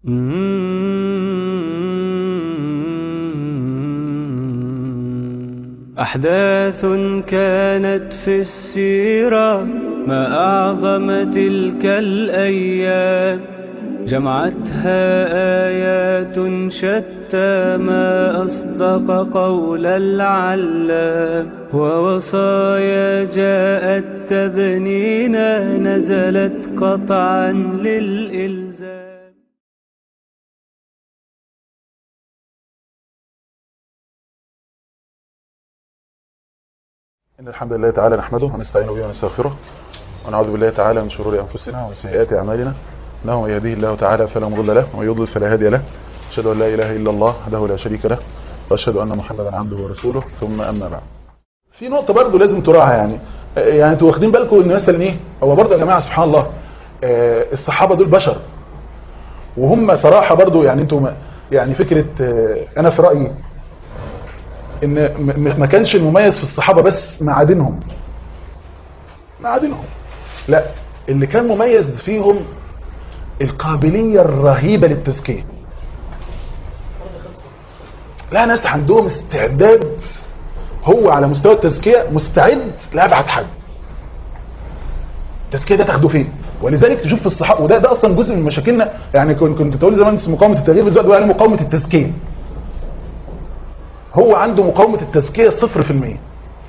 أحداث كانت في السيرة ما أعظم تلك الأيام جمعتها آيات شتى ما أصدق قول العلام ووصايا جاءت تبنينا نزلت قطعا للإلزام إن الحمد لله تعالى نحمده ونستعين به ونستغفره ونعوذ بالله تعالى من شرور أنفسنا ومن سيئات أعمالنا إنه من يهديه الله تعالى فلا مضل له ومن يضلل فلا هادي له أشهد أن لا إله إلا الله وحده لا شريك له وأشهد أن محمدا عبده ورسوله ثم أما بعد في نقطة برضه لازم تراعى يعني يعني انتوا واخدين بالكم ان مثلا ايه هو برضه يا جماعة سبحان الله آه، الصحابة دول بشر وهم صراحة برضه يعني انتوا ما- يعني فكرة آه، انا في رأيي ان م- م- ما كانش المميز في الصحابة بس معادنهم معادنهم لا اللي كان مميز فيهم القابلية الرهيبة للتزكية لا ناس عندهم استعداد هو على مستوى التزكية مستعد لأبعد حد التزكية ده تاخده فين ولذلك تشوف في الصحابة وده ده اصلا جزء من مشاكلنا يعني كنت كنت تقول زمان اسمه مقاومة التغيير بس دلوقتي بقى مقاومة التزكية هو عنده مقاومة التزكية صفر في المية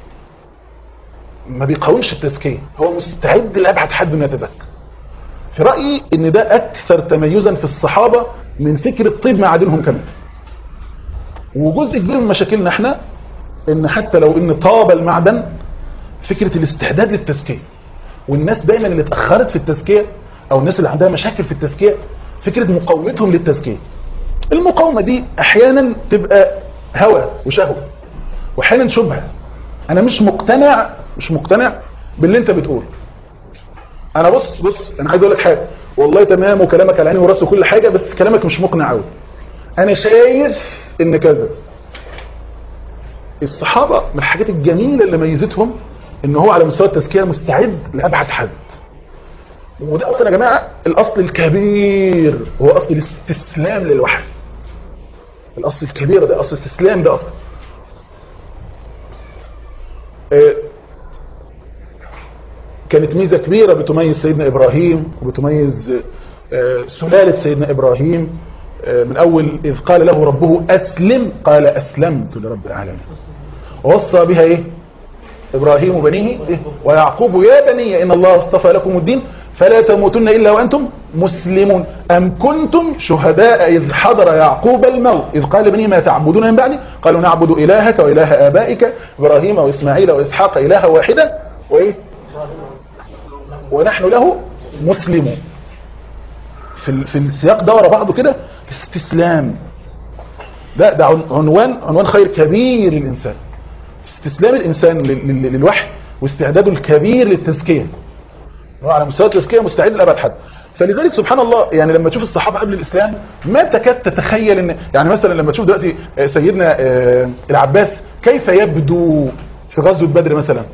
ما بيقاومش التزكية هو مستعد لأبعد حد انه يتزكى في رأيي ان ده اكثر تميزا في الصحابة من فكرة طيب معادنهم كمان وجزء كبير من مشاكلنا احنا ان حتى لو ان طاب المعدن فكرة الاستعداد للتزكية والناس دايما اللي اتأخرت في التزكية او الناس اللي عندها مشاكل في التزكية فكرة مقاومتهم للتزكية المقاومة دي احيانا تبقى هوى وشهوة واحيانا شبهة انا مش مقتنع مش مقتنع باللي انت بتقول انا بص بص انا عايز اقول لك حاجه والله تمام وكلامك على عيني وراسي وكل حاجه بس كلامك مش مقنع قوي انا شايف ان كذا الصحابه من الحاجات الجميله اللي ميزتهم ان هو على مستوى التزكيه مستعد لابعد حد وده اصلا يا جماعه الاصل الكبير هو اصل الاستسلام للوحي الاصل الكبير ده اصل الاستسلام ده اصلا آه، كانت ميزة كبيرة بتميز سيدنا إبراهيم وبتميز آه، سلالة سيدنا إبراهيم آه، من أول إذ قال له ربه أسلم قال أسلمت لرب العالمين ووصى بها إيه إبراهيم بنيه إيه؟ ويعقوب يا بني إن الله اصطفى لكم الدين فلا تموتن إلا وأنتم مسلمون أم كنتم شهداء إذ حضر يعقوب الموت إذ قال بني ما تعبدون من بعدي قالوا نعبد إلهك وإله آبائك إبراهيم وإسماعيل وإسحاق إلها واحدا وإيه ونحن له مسلمون في ال- في السياق ده ورا بعضه كده استسلام ده ده عن- عنوان عنوان خير كبير للإنسان استسلام الإنسان لل- لل- للوحي واستعداده الكبير للتزكية هو على مستوى التزكية مستعد لأبعد حد فلذلك سبحان الله يعني لما تشوف الصحابة قبل الإسلام ما تكاد تتخيل ان يعني مثلا لما تشوف دلوقتي آه، سيدنا آه، العباس كيف يبدو في غزوة بدر مثلا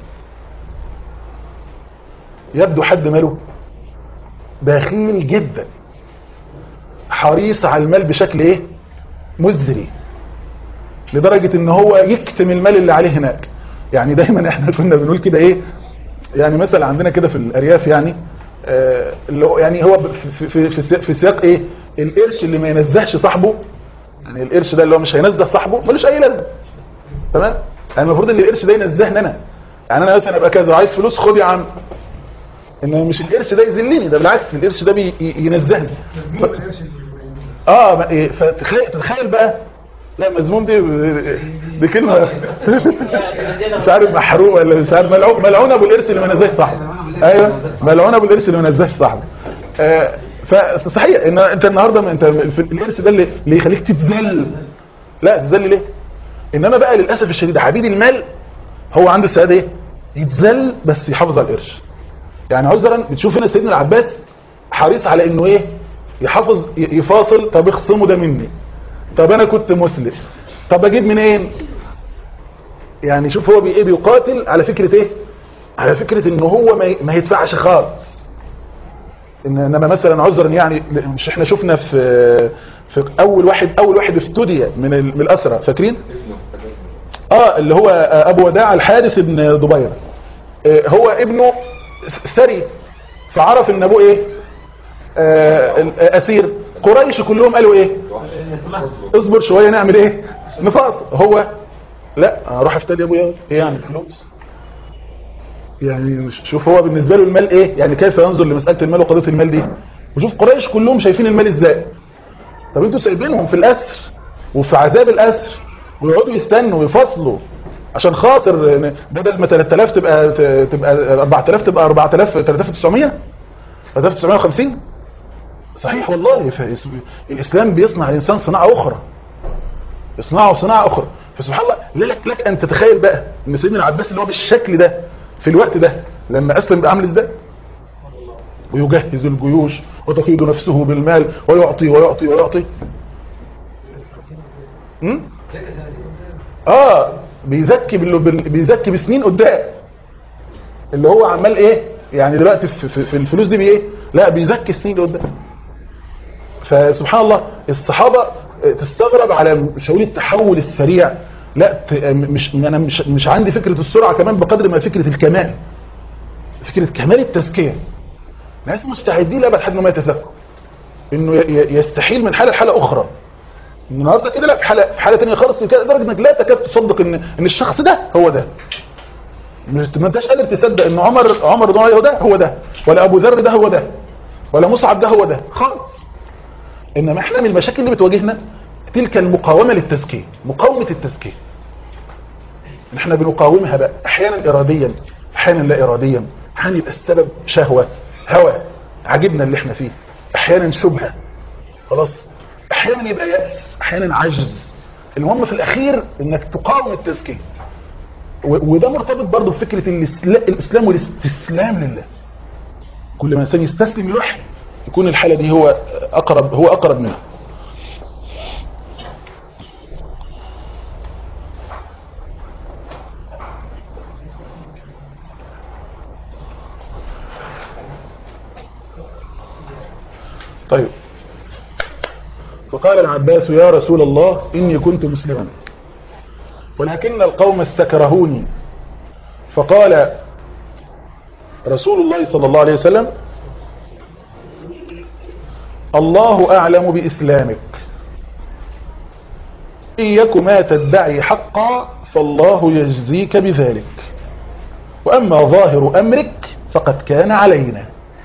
يبدو حد ماله بخيل جدا حريص على المال بشكل ايه مزري لدرجة ان هو يكتم المال اللي عليه هناك يعني دايما احنا كنا بنقول كده ايه يعني مثلا عندنا كده في الارياف يعني آه اللي هو يعني هو في في في, سياق- في سياق ايه القرش اللي ما ينزهش صاحبه يعني القرش ده اللي هو مش هينزه صاحبه ملوش اي لازمه تمام يعني المفروض ان القرش ده ينزهني انا يعني انا مثلا ابقى كذا وعايز فلوس خد يا عم ان مش القرش ده يذلني ده بالعكس القرش ده بي- ي- ينزهني ف... اه ما- إيه، فتخيل تتخيل بقى لا مذموم دي دي كلمه مش عارف محروق ولا مش عارف ملعون ملعون ابو القرش اللي ما نزهش صاحبه ايوه ملعون ابو القرش اللي ما نزهش صاحبه آه فصحيح ان انت النهارده ما انت في القرش ده اللي اللي يخليك تتذل لا تتذل ليه انما بقى للاسف الشديد عبيد المال هو عنده السعاده ايه يتذل بس يحافظ على القرش يعني عذرا بتشوف هنا سيدنا العباس حريص على انه ايه يحافظ ي- يفاصل طب اخصموا ده مني طب انا كنت مسلم طب اجيب منين يعني شوف هو بي ايه بيقاتل على فكرة ايه على فكرة ان هو ما ي- ما يدفعش خالص إن انما مثلا عذرا يعني مش احنا شفنا في في اول واحد اول واحد افتدي من ال- من الاسرى فاكرين اه اللي هو آه، ابو وداع الحارث بن ضبير آه، هو ابنه س- ثري فعرف ان ابوه ايه آه، ال- آه، اسير قريش كلهم قالوا ايه اصبر شويه نعمل ايه نفاصل هو لا اروح افتدي ابويا ايه يعني فلوس يعني شوف هو بالنسبه له المال ايه يعني كيف ينظر لمساله المال وقضيه المال دي وشوف قريش كلهم شايفين المال ازاي طب انتوا سايبينهم في الاسر وفي عذاب الاسر ويقعدوا يستنوا ويفصلوا عشان خاطر إن بدل ما 3000 تبقى تبقى 4000 تبقى 4000 3900 3950 صحيح والله فاس- الاسلام بيصنع الانسان صناعه اخرى يصنعه صناعه اخرى فسبحان الله لك لك ان تتخيل بقى ان سيدنا العباس اللي هو بالشكل ده في الوقت ده لما اسلم بقى عامل ازاي ويجهز الجيوش وتفيض نفسه بالمال ويعطي ويعطي ويعطي م? اه بيزكي بال... بال- بيزكي بسنين قدام اللي هو عمال ايه يعني دلوقتي في, في, في الفلوس دي بايه لا بيزكي سنين قدام فسبحان الله الصحابه تستغرب على مش هقول التحول السريع لا ت- مش انا مش مش عندي فكره السرعه كمان بقدر ما فكره الكمال فكره كمال التزكيه ناس مستعدين لابد حد ما يتزكوا انه ي- ي- يستحيل من حاله لحاله اخرى النهارده كده لا في حاله في حاله ثانيه خالص كده لدرجه انك لا تكاد تصدق ان ان الشخص ده هو ده مش- ما انتش قادر تصدق ان عمر عمر ده هو ده هو ده ولا ابو ذر ده هو ده ولا مصعب ده هو ده خالص انما احنا من المشاكل اللي بتواجهنا تلك المقاومه للتزكيه مقاومه التزكيه احنا بنقاومها بقى احيانا اراديا احيانا لا اراديا احيانا يبقى السبب شهوه هوى عجبنا اللي احنا فيه احيانا شبهه خلاص احيانا يبقى يأس احيانا عجز المهم في الاخير انك تقاوم التزكيه و- وده مرتبط برضه بفكره الإسلا- الاسلام والاستسلام لله كل ما انسان يستسلم للوحي يكون الحاله دي هو اقرب هو اقرب منها طيب فقال العباس يا رسول الله إني كنت مسلما ولكن القوم استكرهوني فقال رسول الله صلى الله عليه وسلم الله أعلم بإسلامك إن يك ما تدعي حقا فالله يجزيك بذلك وأما ظاهر أمرك فقد كان علينا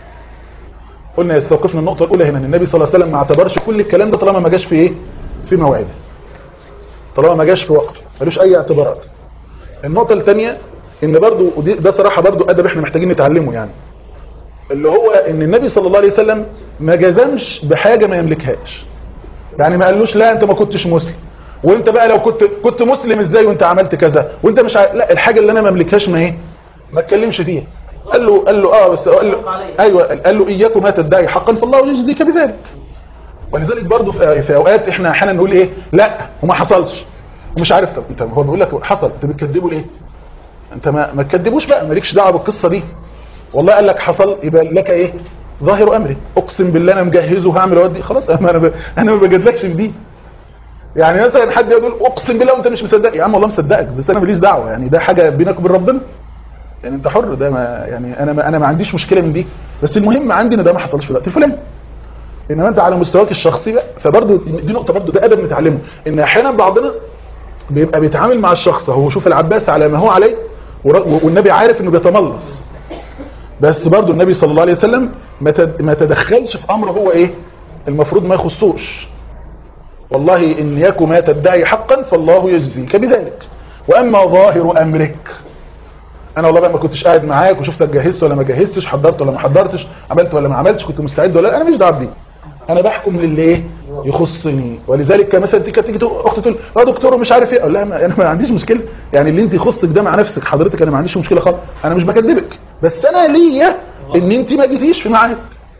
قلنا يستوقفنا النقطة الأولى هنا ان النبي صلى الله عليه وسلم ما اعتبرش كل الكلام ده طالما ما جاش في ايه في موعده طالما ما جاش في وقته ملوش اي اعتبارات النقطة الثانية ان برضو ودي ده صراحة برضو ادب احنا محتاجين نتعلمه يعني اللي هو ان النبي صلى الله عليه وسلم ما جزمش بحاجة ما يملكهاش يعني ما قالوش لا انت ما كنتش مسلم وانت بقى لو كنت كنت مسلم ازاي وانت عملت كذا وانت مش ع... لا الحاجة اللي انا ما املكهاش ما ايه ما اتكلمش فيها قال له قال له اه بس قال له ايوه قال له اياكم ما تدعي حقا فالله يجزيك بذلك ولذلك برضه في في اوقات احنا احيانا نقول ايه لا وما حصلش ومش عارف طب انت هو بيقول لك حصل انت بتكذبه ليه انت ما ما تكذبوش بقى مالكش دعوه بالقصه دي والله قال لك حصل يبقى لك ايه ظاهر امري اقسم بالله انا مجهزه هعمل اودي خلاص انا ب... انا ما بجادلكش في دي يعني مثلا حد يقول اقسم بالله وانت مش مصدق يا عم والله مصدقك بس انا ماليش دعوه يعني ده حاجه بينك وبين ربنا يعني انت حر ده ما يعني انا ما انا ما عنديش مشكله من دي بس المهم عندي ان ده ما حصلش في الوقت الفلاني انما انت على مستواك الشخصي بقى فبرضه دي نقطه برضه ده ادب نتعلمه ان احيانا بعضنا بيبقى بيتعامل مع الشخص هو شوف العباس على ما هو عليه ور- والنبي عارف انه بيتملص بس برضه النبي صلى الله عليه وسلم ما تد- ما تدخلش في امر هو ايه المفروض ما يخصوش والله ان يكن ما تدعي حقا فالله يجزيك بذلك واما ظاهر امرك انا والله بقى ما كنتش قاعد معاك وشفتك جهزت ولا ما جهزتش حضرت ولا ما حضرتش عملت ولا ما عملتش كنت مستعد ولا لا انا مش دعوه بدي انا بحكم للي ايه يخصني ولذلك كان مثلا تيجي تيجي اختي تقول يا دكتور ومش عارف ايه اقول لها ما انا ما عنديش مشكله يعني اللي انت يخصك ده مع نفسك حضرتك انا ما عنديش مشكله خالص انا مش بكذبك بس انا ليا ان انت ما جيتيش في ميعاد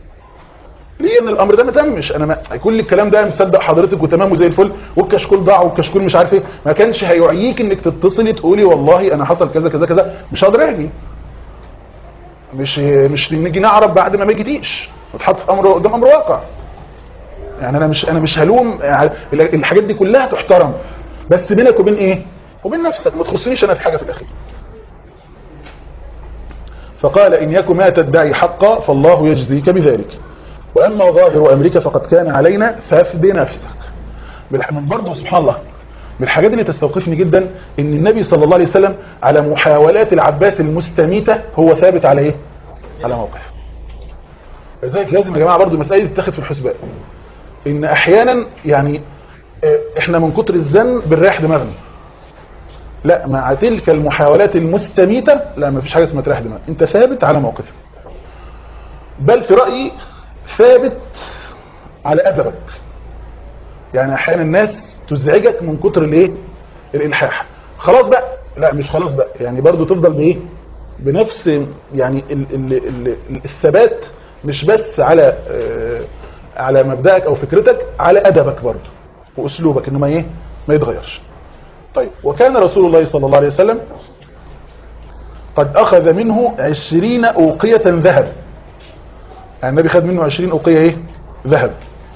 ليه ان الامر ده ما تمش انا ما كل الكلام ده مصدق حضرتك وتمام وزي الفل والكشكول ضاع والكشكول مش عارف ايه ما كانش هيعييك انك تتصلي تقولي والله انا حصل كذا كذا كذا مش هقدر اجي مش مش نيجي نعرف بعد ما ما جيتيش وتحط في امر قدام امر واقع يعني انا مش انا مش هلوم يعني الحاجات دي كلها تحترم بس بينك وبين ايه وبين نفسك ما تخصنيش انا في حاجه في الاخير فقال ان يكن ما تدعي حقا فالله يجزيك بذلك واما ظاهر امرك فقد كان علينا فافد نفسك بالح- من برضه سبحان الله من الحاجات اللي تستوقفني جدا ان النبي صلى الله عليه وسلم على محاولات العباس المستميتة هو ثابت على ايه على موقف لذلك لازم يا جماعة برضو مسائل تتخذ في الحسبان ان احيانا يعني آه، احنا من كتر الزن بنريح دماغنا لا مع تلك المحاولات المستميتة لا ما فيش حاجة اسمها تريح دماغ انت ثابت على موقفك بل في رأيي ثابت على أدبك يعني احيانا الناس تزعجك من كتر الايه الالحاح خلاص بقى لا مش خلاص بقى يعني برضو تفضل بايه بنفس يعني ال ال ال الثبات مش بس على آه، على مبدأك او فكرتك على ادبك برضو واسلوبك انه ما ايه ما يتغيرش طيب وكان رسول الله صلى الله عليه وسلم قد اخذ منه عشرين اوقية ذهب يعني النبي خد منه عشرين اوقية ايه ذهب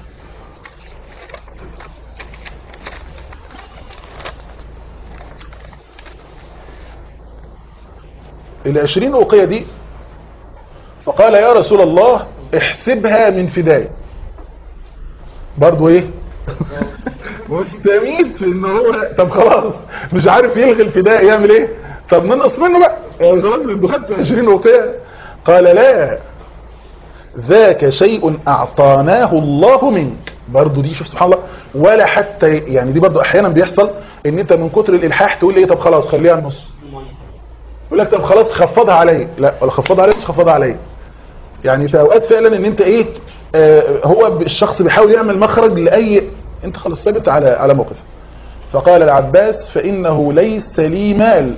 العشرين أوقية دي فقال يا رسول الله احسبها من فداية برضو ايه مستميت في ان هو طب خلاص مش عارف يلغي الفداء يعمل ايه طب ننقص منه بقى يعني خلاص انتوا خدتوا 20 أوقية قال لا ذاك شيء اعطاناه الله منك برضو دي شوف سبحان الله ولا حتى يعني دي برضو احيانا بيحصل ان انت من كتر الالحاح تقول ايه طب خلاص خليها النص يقول لك طب خلاص خفضها عليا لا ولا خفضها عليا مش خفضها عليا يعني في اوقات فعلا ان انت ايه آه هو الشخص بيحاول يعمل مخرج لاي انت خلاص ثابت على على موقف فقال العباس فانه ليس لي مال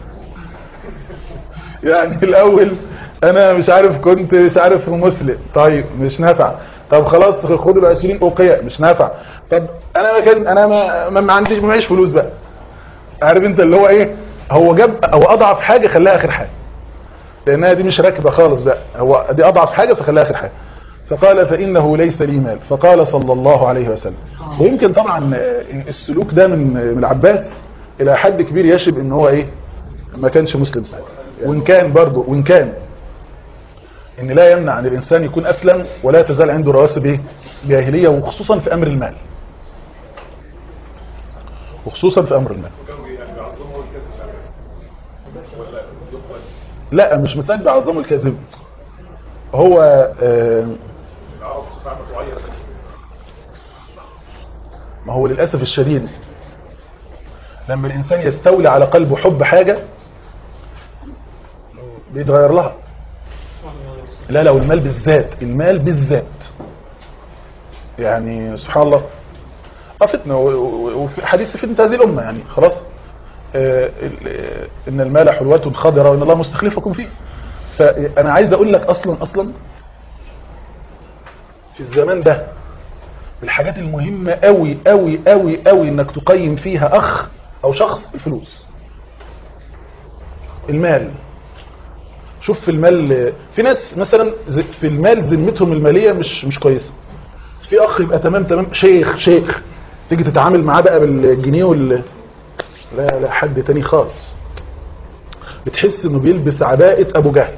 يعني الاول انا مش عارف كنت مش عارف مسلم طيب مش نافع طب خلاص خدوا ال 20 اوقيه مش نافع طب انا ما كان انا ما, ما, ما عنديش ما معيش فلوس بقى عارف انت اللي هو ايه هو جاب او اضعف حاجه خلاها اخر حاجه لانها دي مش راكبه خالص بقى هو دي اضعف حاجه فخلاها اخر حاجه فقال فانه ليس لي مال فقال صلى الله عليه وسلم ويمكن طبعا السلوك ده من من العباس الى حد كبير يشب ان هو ايه ما كانش مسلم ساعتها وان كان برضه وان كان ان لا يمنع ان الانسان يكون اسلم ولا تزال عنده رواسب ايه جاهليه وخصوصا في امر المال وخصوصا في امر المال لا مش مسألة بعظموا الكذب هو آه ما هو للأسف الشديد لما الإنسان يستولي على قلبه حب حاجة بيتغير لها لا لا والمال بالذات المال بالذات يعني سبحان الله اه فتنة وفي حديث فتنة هذه الأمة يعني خلاص آه ان المال حلوة خضرة وان الله مستخلفكم فيه فانا عايز اقول لك اصلا اصلا في الزمان ده الحاجات المهمة قوي قوي قوي قوي انك تقيم فيها اخ او شخص الفلوس المال شوف في المال في ناس مثلا في المال ذمتهم المالية مش مش كويسة في اخ يبقى تمام تمام شيخ شيخ تيجي تتعامل معاه بقى بالجنيه وال لا لا حد تاني خالص بتحس انه بيلبس عباءة ابو جهل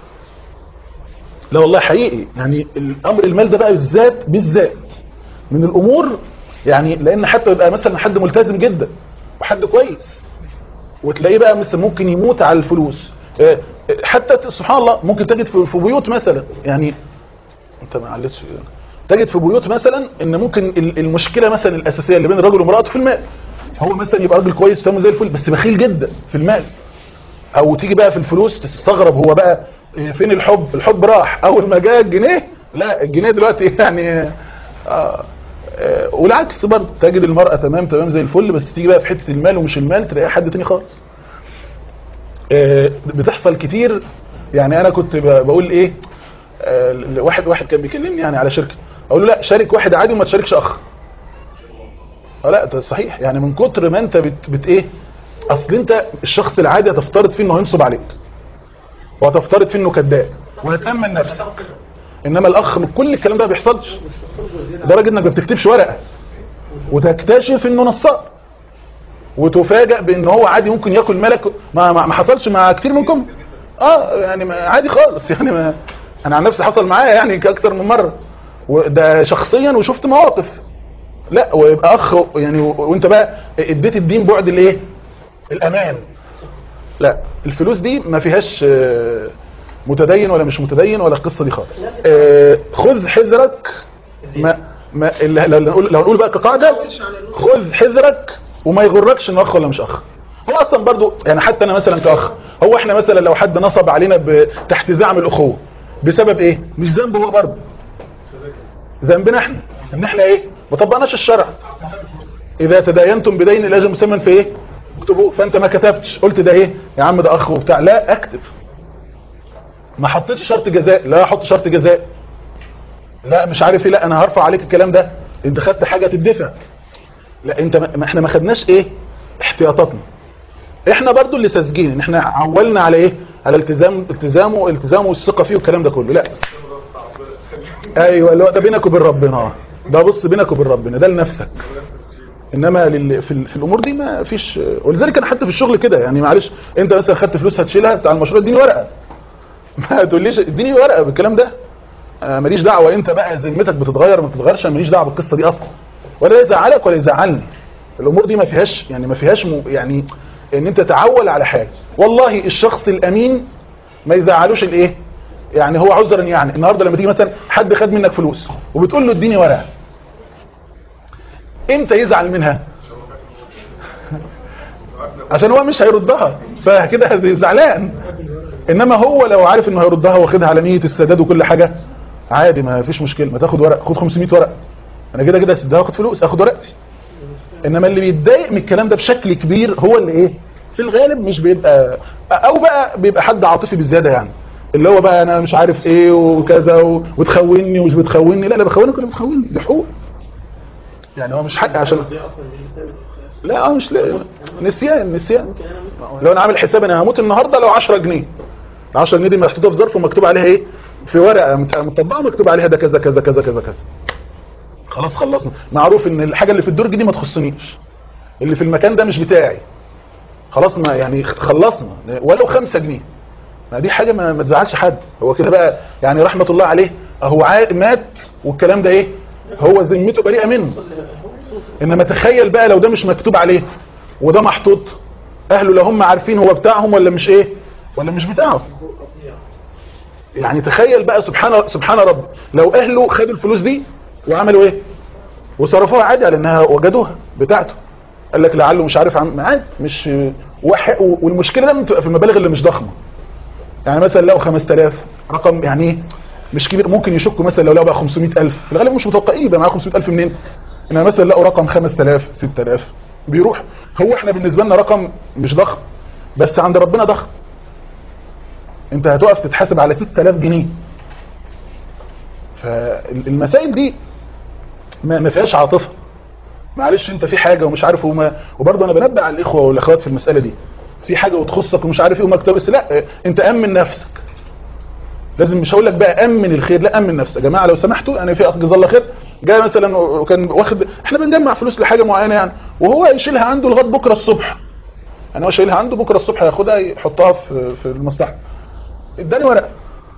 لا والله حقيقي يعني الامر المال ده بقى بالذات بالذات من الامور يعني لان حتى يبقى مثلا حد ملتزم جدا وحد كويس وتلاقيه بقى مثلا ممكن يموت على الفلوس حتى سبحان الله ممكن تجد في بيوت مثلا يعني انت ما علتش تجد في بيوت مثلا ان ممكن المشكله مثلا الاساسيه اللي بين الرجل ومراته في المال هو مثلا يبقى راجل كويس وتمام زي الفل بس بخيل جدا في المال او تيجي بقى في الفلوس تستغرب هو بقى فين الحب الحب راح اول ما جاء الجنيه لا الجنيه دلوقتي يعني آه آه والعكس برضه تجد المرأة تمام تمام زي الفل بس تيجي بقى في حتة المال ومش المال تلاقي حد تاني خالص آه بتحصل كتير يعني انا كنت بقول ايه آه واحد واحد كان بيكلمني يعني على شركة اقول له لا شارك واحد عادي وما تشاركش اخ اه لا ده صحيح يعني من كتر ما انت بت, بت ايه اصل انت الشخص العادي هتفترض فيه انه هينصب عليك وهتفترض فيه انه كذاب وهتامن نفسك انما الاخ كل الكلام ده ما بيحصلش لدرجه انك ما بتكتبش ورقه وتكتشف انه نصاب وتفاجئ بان هو عادي ممكن ياكل ملك ما, ما, ما حصلش مع كتير منكم اه يعني ما عادي خالص يعني ما انا عن نفسي حصل معايا يعني اكتر من مره وده شخصيا وشفت مواقف لا ويبقى اخ يعني وانت بقى اديت الدين بعد الايه الامان لا الفلوس دي ما فيهاش آه، متدين ولا مش متدين ولا القصه دي خالص آه، خذ حذرك ما ما اللي- لو نقول لو نقول بقى كقاعده خذ حذرك وما يغركش انه اخ ولا مش اخ هو اصلا برضو يعني حتى انا مثلا كاخ هو احنا مثلا لو حد نصب علينا ب- تحت زعم الاخوه بسبب ايه مش ذنبه هو برضه ذنبنا احنا ان احنا ايه ما طبقناش الشرع اذا تداينتم بدين لازم مسمى في ايه اكتبوه فانت ما كتبتش قلت ده ايه يا عم ده اخ وبتاع لا اكتب ما حطيتش شرط جزاء لا احط شرط جزاء لا مش عارف ايه لا انا هرفع عليك الكلام ده انت خدت حاجه تدفع لا انت ما ما احنا ما خدناش ايه احتياطاتنا احنا برضو اللي ساذجين ان احنا عولنا على ايه على التزام التزامه التزامه والثقه فيه والكلام ده كله لا ايوه اللي هو ده بينك وبين ربنا ده بص بينك وبين ربنا ده لنفسك انما لل... في, ال... في الامور دي ما فيش ولذلك انا حتى في الشغل كده يعني معلش انت مثلا خدت فلوس هتشيلها بتاع المشروع اديني ورقه ما تقوليش اديني ورقه بالكلام ده آه ماليش دعوه انت بقى ذمتك بتتغير ما بتتغيرش أنا ماليش دعوه بالقصه دي اصلا ولا يزعلك ولا يزعلني الامور دي ما فيهاش يعني ما فيهاش م... يعني ان انت تعول على حاجه والله الشخص الامين ما يزعلوش الايه يعني هو عذرا يعني النهارده لما تيجي مثلا حد خد منك فلوس وبتقول له اديني ورقه امتى يزعل منها عشان هو مش هيردها فكده زعلان انما هو لو عارف انه هيردها واخدها على نيه السداد وكل حاجه عادي ما فيش مشكله ما تاخد ورق خد 500 ورق انا كده كده اسدها واخد فلوس اخد ورقتي انما اللي بيتضايق من الكلام ده بشكل كبير هو اللي ايه في الغالب مش بيبقى او بقى بيبقى حد عاطفي بالزياده يعني اللي هو بقى انا مش عارف ايه وكذا و... وتخوني ومش بتخوني لا لا بخونك ولا بتخوني دي حقوق يعني هو مش حق عشان لا اه مش لا. نسيان نسيان لو انا عامل حساب انا هموت النهارده لو 10 جنيه ال 10 جنيه دي محطوطه في ظرف ومكتوب عليها ايه في ورقه مت- مطبقه مكتوب عليها ده كذا كذا كذا كذا كذا خلاص خلصنا معروف ان الحاجه اللي في الدرج دي ما تخصنيش اللي في المكان ده مش بتاعي خلاص ما يعني خلصنا ولو 5 جنيه ما دي حاجه ما, ما تزعلش حد هو كده بقى يعني رحمه الله عليه اهو عا- مات والكلام ده ايه هو ذمته بريئه منه انما تخيل بقى لو ده مش مكتوب عليه وده محطوط اهله لا هم عارفين هو بتاعهم ولا مش ايه ولا مش بتاعهم يعني تخيل بقى سبحان سبحان رب لو اهله خدوا الفلوس دي وعملوا ايه وصرفوها عادي على انها وجدوها بتاعته قال لك لعله مش عارف عم عادي مش وح... والمشكله دايما بتبقى في المبالغ اللي مش ضخمه يعني مثلا لو 5000 رقم يعني ايه مش كبير ممكن يشكوا مثلا لو لقوا بقى 500000 في الغالب مش متوقعين يبقى معاه 500000 منين انما مثلا لقوا رقم 5000 6000 بيروح هو احنا بالنسبه لنا رقم مش ضخم بس عند ربنا ضخم انت هتقف تتحاسب على 6000 جنيه فالمسائل دي ما ما فيهاش عاطفه معلش انت في حاجه ومش عارف وما وبرضه انا بنبه على الاخوه والاخوات في المساله دي في حاجه وتخصك ومش عارف ايه ومكتوب بس لا انت امن نفسك لازم مش هقول لك بقى امن الخير لا امن نفسك يا جماعه لو سمحتوا انا في اخ جزاه الله خير جاي مثلا وكان واخد احنا بنجمع فلوس لحاجه معينه يعني وهو يشيلها عنده لغايه بكره الصبح يعني هو شايلها عنده بكره الصبح ياخدها يحطها في في المصلحه اداني ورقه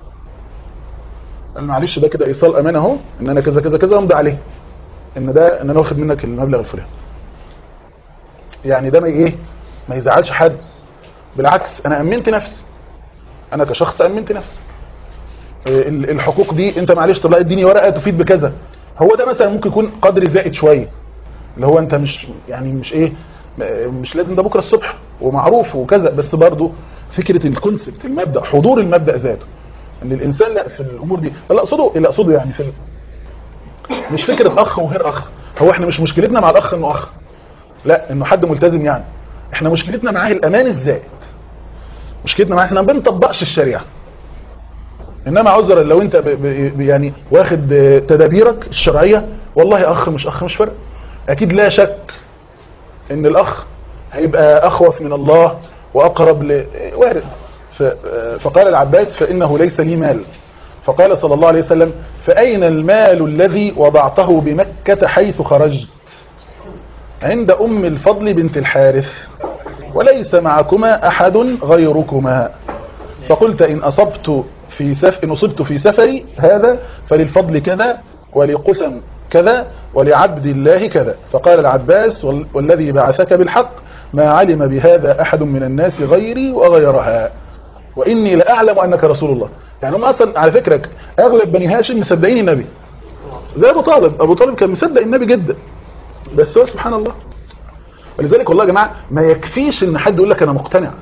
قال معلش ده كده ايصال امانه اهو ان انا كذا كذا كذا امضي عليه ان ده ان انا واخد منك المبلغ الفلاني يعني ده ما ايه ما يزعلش حد بالعكس انا امنت نفسي انا كشخص امنت نفسي إيه ال- الحقوق دي انت معلش طب لا اديني ورقه تفيد بكذا هو ده مثلا ممكن يكون قدر زائد شويه اللي هو انت مش يعني مش ايه م- مش لازم ده بكره الصبح ومعروف وكذا بس برضو فكره الكونسبت المبدا حضور المبدا ذاته ان الانسان لا في الامور دي لا اقصده اللي اقصده يعني في ال- مش فكره اخ وغير اخ هو احنا مش مشكلتنا مع الاخ انه اخ لا انه حد ملتزم يعني احنا مشكلتنا معاه الامان الزائد مشكلتنا معاه احنا ما بنطبقش الشريعه انما عذرا لو انت ب ب يعني واخد آه، تدابيرك الشرعيه والله اخ مش اخ مش فرق اكيد لا شك ان الاخ هيبقى اخوف من الله واقرب ل وارد ف- آه، فقال العباس فانه ليس لي مال فقال صلى الله عليه وسلم فأين المال الذي وضعته بمكة حيث خرجت عند أم الفضل بنت الحارث وليس معكما أحد غيركما فقلت إن أصبت في سف إن أصبت في سفري هذا فللفضل كذا ولقسم كذا ولعبد الله كذا فقال العباس وال- والذي بعثك بالحق ما علم بهذا أحد من الناس غيري وغيرها وإني لأعلم أنك رسول الله يعني هم أصلا على فكرة أغلب بني هاشم مصدقين النبي زي أبو طالب أبو طالب كان مصدق النبي جدا بس هو سبحان الله ولذلك والله يا جماعة ما يكفيش ان حد يقول لك انا مقتنع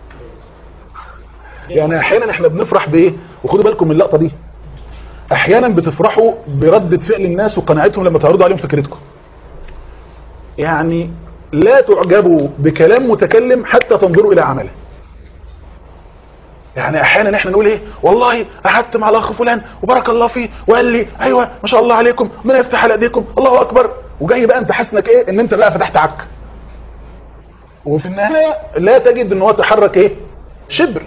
يعني احيانا احنا بنفرح بايه وخدوا بالكم من اللقطة دي احيانا بتفرحوا بردة فعل الناس وقناعتهم لما تعرضوا عليهم فكرتكم يعني لا تعجبوا بكلام متكلم حتى تنظروا الى عمله يعني احيانا احنا نقول ايه والله قعدت مع الاخ فلان وبارك الله فيه وقال لي ايوه ما شاء الله عليكم ربنا يفتح على ايديكم الله اكبر وجاي بقى انت حاسس ايه ان انت بقى فتحت عك وفي النهايه لا تجد ان هو تحرك ايه شبر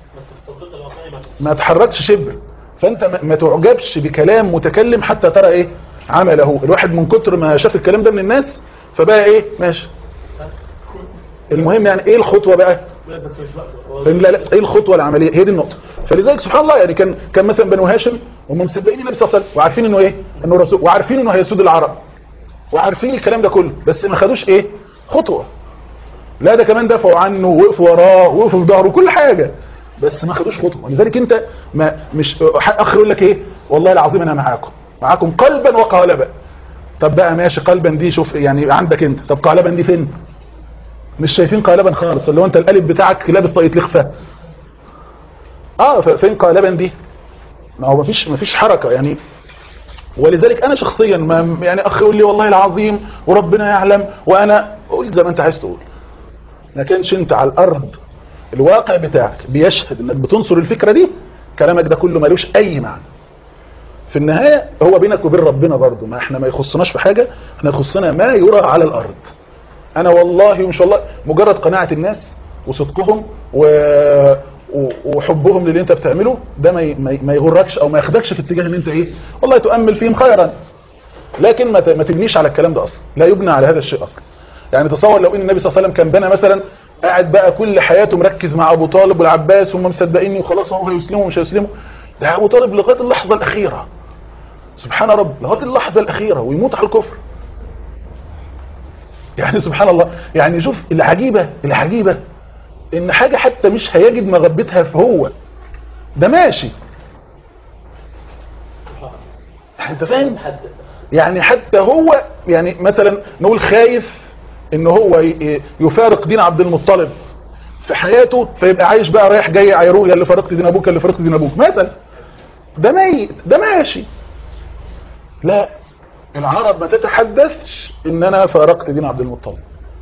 ما تحركش شبر فانت ما- ما تعجبش بكلام متكلم حتى ترى ايه عمله الواحد من كتر ما شاف الكلام ده من الناس فبقى ايه ماشي المهم يعني ايه الخطوه بقى فإن لا لا ايه الخطوه العمليه هي دي النقطه فلذلك سبحان الله يعني كان كان مثلا بنو هاشم هم مصدقين النبي صلى الله عليه وسلم وعارفين انه ايه انه رسول وعارفين انه هيسود العرب وعارفين الكلام ده كله بس ما خدوش ايه خطوه لا ده كمان دافعوا عنه ووقفوا وراه ووقفوا في ظهره كل حاجه بس ما خدوش خطوه ولذلك انت ما مش اخر يقول لك ايه والله العظيم انا معاكم معاكم قلبا وقالبا طب بقى ماشي قلبا دي شوف يعني عندك انت طب قالبا دي فين مش شايفين قالبا خالص اللي هو انت القالب بتاعك لابس طاقية لخفة اه ف- فين قالبا دي ما هو مفيش مفيش حركة يعني ولذلك انا شخصيا ما يعني اخ يقول لي والله العظيم وربنا يعلم وانا قول زي ما انت عايز تقول ما كانش انت على الارض الواقع بتاعك بيشهد انك بتنصر الفكرة دي كلامك ده كله ملوش اي معنى في النهاية هو بينك وبين ربنا برضو ما احنا ما يخصناش في حاجة احنا يخصنا ما يرى على الارض انا والله وان شاء الله مجرد قناعة الناس وصدقهم و... و- وحبهم للي انت بتعمله ده ما ي- ما ي- ما يغركش او ما ياخدكش في اتجاه ان انت ايه والله تؤمل فيهم خيرا لكن ما ت- ما تبنيش على الكلام ده اصلا لا يبنى على هذا الشيء اصلا يعني تصور لو ان النبي صلى الله عليه وسلم كان بنى مثلا قاعد بقى كل حياته مركز مع ابو طالب والعباس وهم مصدقيني وخلاص هم هيسلموا ومش هيسلموا ده ابو طالب لغايه اللحظه الاخيره سبحان رب لغايه اللحظه الاخيره ويموت على الكفر يعني سبحان الله يعني شوف العجيبة العجيبة ان حاجة حتى مش هيجد مغبتها فهو ده ماشي انت فاهم يعني حتى هو يعني مثلا نقول خايف ان هو ي- يفارق دين عبد المطلب في حياته فيبقى عايش بقى رايح جاي عيروه يا اللي فارقت دين ابوك يا اللي فارقت دين ابوك مثلا ده ميت ده ماشي لا العرب ما تتحدثش ان انا فارقت دين عبد المطلب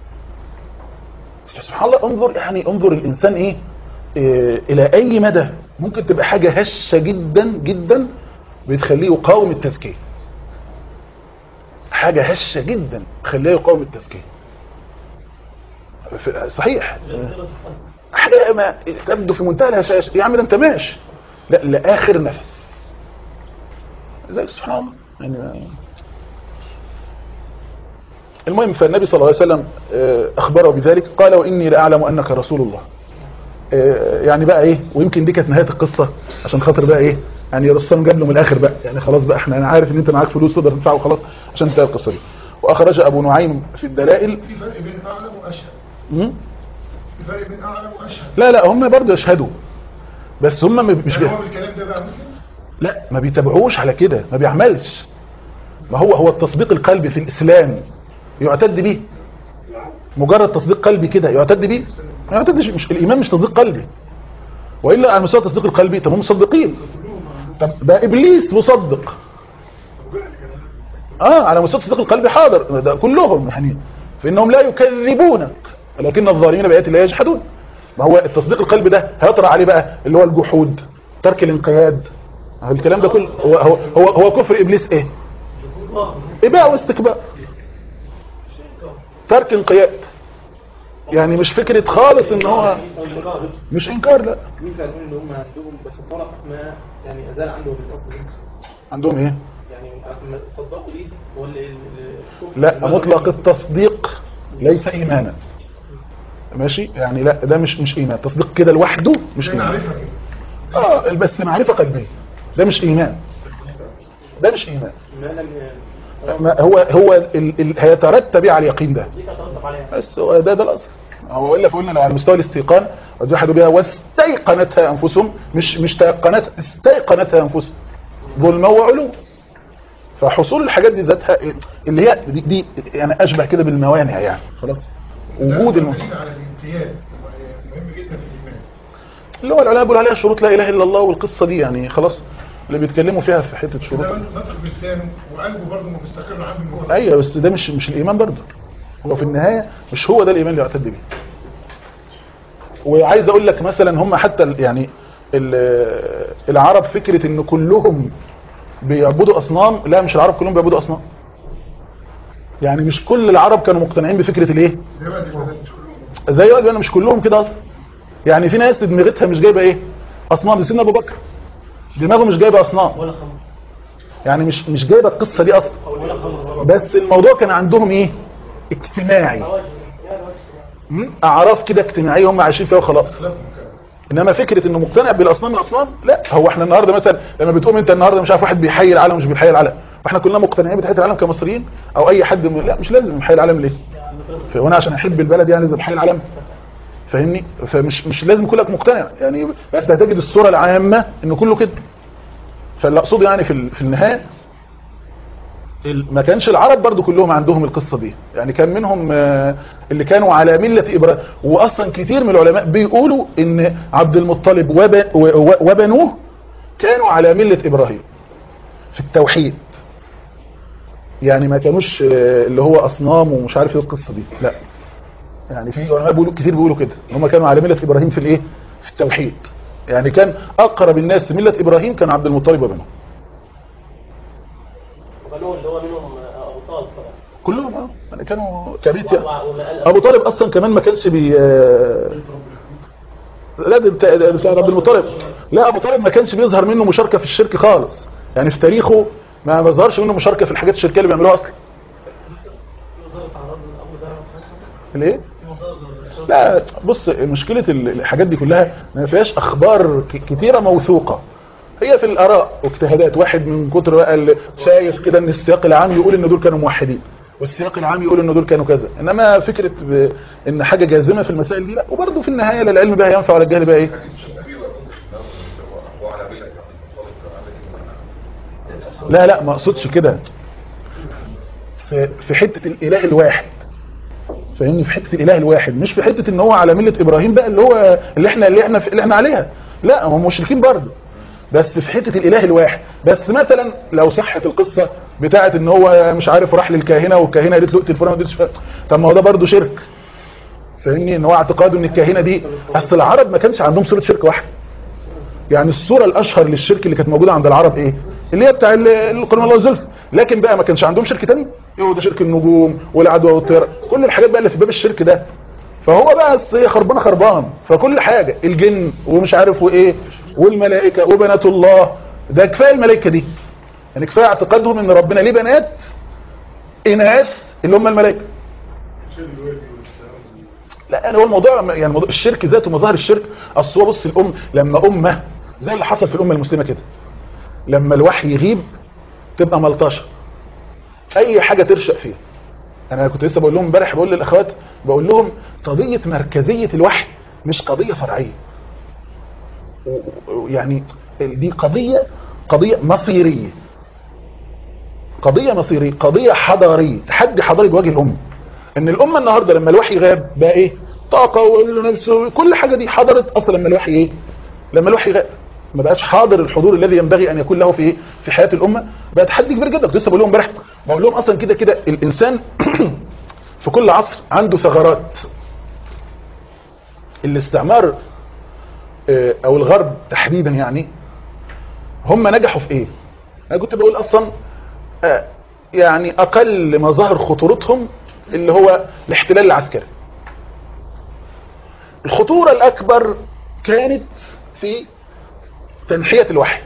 سبحان الله انظر يعني انظر الانسان ايه, إيه الى اي مدى ممكن تبقى حاجة هشة جدا جدا بتخليه يقاوم التزكية حاجة هشة جدا تخليه يقاوم التزكية ف- صحيح حاجة ما تبدو في منتهى الهشاش يا عم ده انت ماشي لا لاخر نفس زي سبحان الله يعني ما- المهم فالنبي صلى الله عليه وسلم آه، أخبره بذلك قال وإني لأعلم أنك رسول الله آه، يعني بقى إيه ويمكن دي كانت نهاية القصة عشان خاطر بقى إيه يعني رسام جاب له من الآخر بقى يعني خلاص بقى إحنا أنا عارف إن أنت معاك فلوس تقدر تدفعه وخلاص عشان تنتهي القصة دي وأخرج أبو نعيم في الدلائل في فرق بين اعلم واشهد م? في فرق بين اعلم واشهد لا لا هم برضه يشهدوا بس هم م- مش يعني هو بالكلام ده بقى ممكن لا ما بيتابعوش على كده ما بيعملش ما هو هو التصديق القلبي في الإسلام يعتد به مجرد تصديق قلبي كده يعتد به ما يعتدش مش الإيمان مش تصديق قلبي وإلا على مستوى التصديق القلبي طب هم مصدقين طب ده إبليس مصدق اه على مستوى التصديق القلبي حاضر ده كلهم يعني فإنهم لا يكذبونك ولكن الظالمين بآيات الله يجحدون ما هو التصديق القلبي ده هيطرح عليه بقى اللي هو الجحود ترك الانقياد هو الكلام ده كله هو هو هو, هو كفر ابليس ايه اباء واستكبار ترك انقياد يعني مش فكرة خالص ان هو مش انكار لا مين كان يقول ان هم عندهم بس فرق اسمها يعني ازال عندهم الاصل دي عندهم ايه يعني لما صدقوا دي هو اللي الكفر لا اللي هو مطلق التصديق ليس ايمانا ماشي يعني لا ده مش مش ايمان تصديق كده لوحده مش زي ايمان معرفة كده اه بس معرفة قلبية ده مش ايمان ده مش ايمان ما لم ما هو هو ال ال هيترتب على اليقين ده بس هو ده ده الاصل هو الا قلنا لو على مستوى الاستيقان وجحدوا بها واستيقنتها انفسهم مش مش تيقنتها استيقنتها انفسهم ظلما وعلوا فحصول الحاجات دي ذاتها اللي هي دي, دي يعني اشبه كده بالموانع يعني خلاص وجود الم... دليل على الانقياد مهم جدا في الإيمان اللي هو العلماء بيقولوا عليها شروط لا اله الا الله والقصه دي يعني خلاص اللي بيتكلموا فيها في حته شروط ده نطق بلسانه وقلبه برضه مستقر عنده ان هو ايوه بس ده مش مش الايمان برضه هو في النهايه مش هو ده الايمان اللي يعتد بيه وعايز اقول لك مثلا هم حتى ال- يعني ال- العرب فكره ان كلهم بيعبدوا اصنام لا مش العرب كلهم بيعبدوا اصنام يعني مش كل العرب كانوا مقتنعين بفكره الايه زي ما دي زي وقت انا مش كلهم كده اصلا يعني في ناس دماغتها مش جايبه ايه اصنام سيدنا ابو بكر دماغه مش جايبه اصنام يعني مش مش جايبه القصه دي اصلا بس الموضوع كان عندهم ايه اجتماعي مم؟ اعراف كده اجتماعيه هم عايشين فيها وخلاص انما فكره انه مقتنع بالاصنام الاصنام لا هو احنا النهارده مثلا لما بتقوم انت النهارده مش عارف واحد بيحيي العالم مش بيحيي العالم واحنا كلنا مقتنعين بتحيي العالم كمصريين او اي حد من... لا مش لازم يحيي العالم ليه فانا عشان احب البلد يعني لازم احيي العالم فاهمني فمش مش لازم كلك مقتنع يعني بس هتجد الصوره العامه انه كله كده فاللي اقصده يعني في ال- في النهايه ال- ما كانش العرب برضو كلهم عندهم القصة دي يعني كان منهم آه، اللي كانوا على ملة إبراهيم وأصلا كتير من العلماء بيقولوا إن عبد المطلب وب- و- و- وبنوه كانوا على ملة إبراهيم في التوحيد يعني ما كانوش آه، اللي هو أصنام ومش عارف ايه القصة دي لا يعني في علماء بيقولوا كتير بيقولوا كده إن هم كانوا على ملة إبراهيم في الإيه في التوحيد يعني كان أقرب الناس لملة إبراهيم كان عبد المطلب وبنوه وقالوا اللي هو منهم ابو طالب طبعا كلهم اه يعني كانوا كبيت يعني. وما قال ابو طالب اصلا كمان ما كانش بي لا ده بتاع ده بتاع عبد المطلب لا ابو طالب ما كانش بيظهر منه مشاركه في الشرك خالص يعني في تاريخه ما ما ظهرش منه مشاركه في الحاجات الشركيه اللي بيعملوها اصلا ليه لا بص مشكله ال- الحاجات دي كلها ما فيهاش اخبار ك- كتيره موثوقه هي في الاراء واجتهادات واحد من كتر بقى اللي شايف كده ان السياق العام يقول ان دول كانوا موحدين والسياق العام يقول ان دول كانوا كذا انما فكره ب- ان حاجه جازمه في المسائل دي لا وبرضه في النهايه لا العلم بقى ينفع ولا الجهل بقى ايه لا لا ما اقصدش كده في في حته الاله الواحد فاهمني في حته الاله الواحد مش في حته ان هو على مله ابراهيم بقى اللي هو اللي احنا اللي احنا اللي احنا عليها لا هم مشركين برضه بس في حته الاله الواحد بس مثلا لو صحت القصه بتاعه ان هو مش عارف راح للكاهنه والكاهنه قالت له اقتل فلان ما قدرتش فلان. طب ما هو ده برضه شرك فاهمني ان هو اعتقاده ان الكاهنه دي اصل العرب ما كانش عندهم صوره شرك واحده يعني الصوره الاشهر للشرك اللي كانت موجوده عند العرب ايه اللي هي بتاع ال- القرن الله والزلف لكن بقى ما كانش عندهم شرك تاني يهو ده شرك النجوم والعدوى والطيره كل الحاجات بقى اللي في باب الشرك ده فهو بقى أصل هي خربانه خربان فكل حاجه الجن ومش عارف وايه والملائكه وبنات الله ده كفايه الملائكه دي يعني كفايه اعتقادهم ان ربنا ليه بنات اناث اللي هم الملائكه لا يعني هو الموضوع يعني موضوع الشرك ذاته مظاهر الشرك اصل هو بص الام لما امه زي اللي حصل في الامه المسلمه كده لما الوحي يغيب تبقى ملطشه اي حاجه ترشق فيها انا كنت لسه بقول لهم امبارح بقول للاخوات بقول لهم قضيه مركزيه الوحي مش قضيه فرعيه و- و- يعني دي قضيه قضيه مصيريه قضيه مصيريه قضيه حضاريه تحدي حضاري بيواجه الامه ان الامه النهارده لما الوحي غاب بقى ايه طاقه وله نفسه كل حاجه دي حضرت اصلا لما الوحي ايه لما الوحي غاب ما بقاش حاضر الحضور الذي ينبغي ان يكون له في ايه في حياه الامه بقى تحدي كبير جدا كنت لسه بقول لهم امبارح بقول لهم اصلا كده كده الانسان في كل عصر عنده ثغرات الاستعمار آه، او الغرب تحديدا يعني هم نجحوا في ايه انا كنت بقول اصلا آه، يعني اقل مظاهر خطورتهم اللي هو الاحتلال العسكري الخطورة الأكبر كانت في تنحية الوحي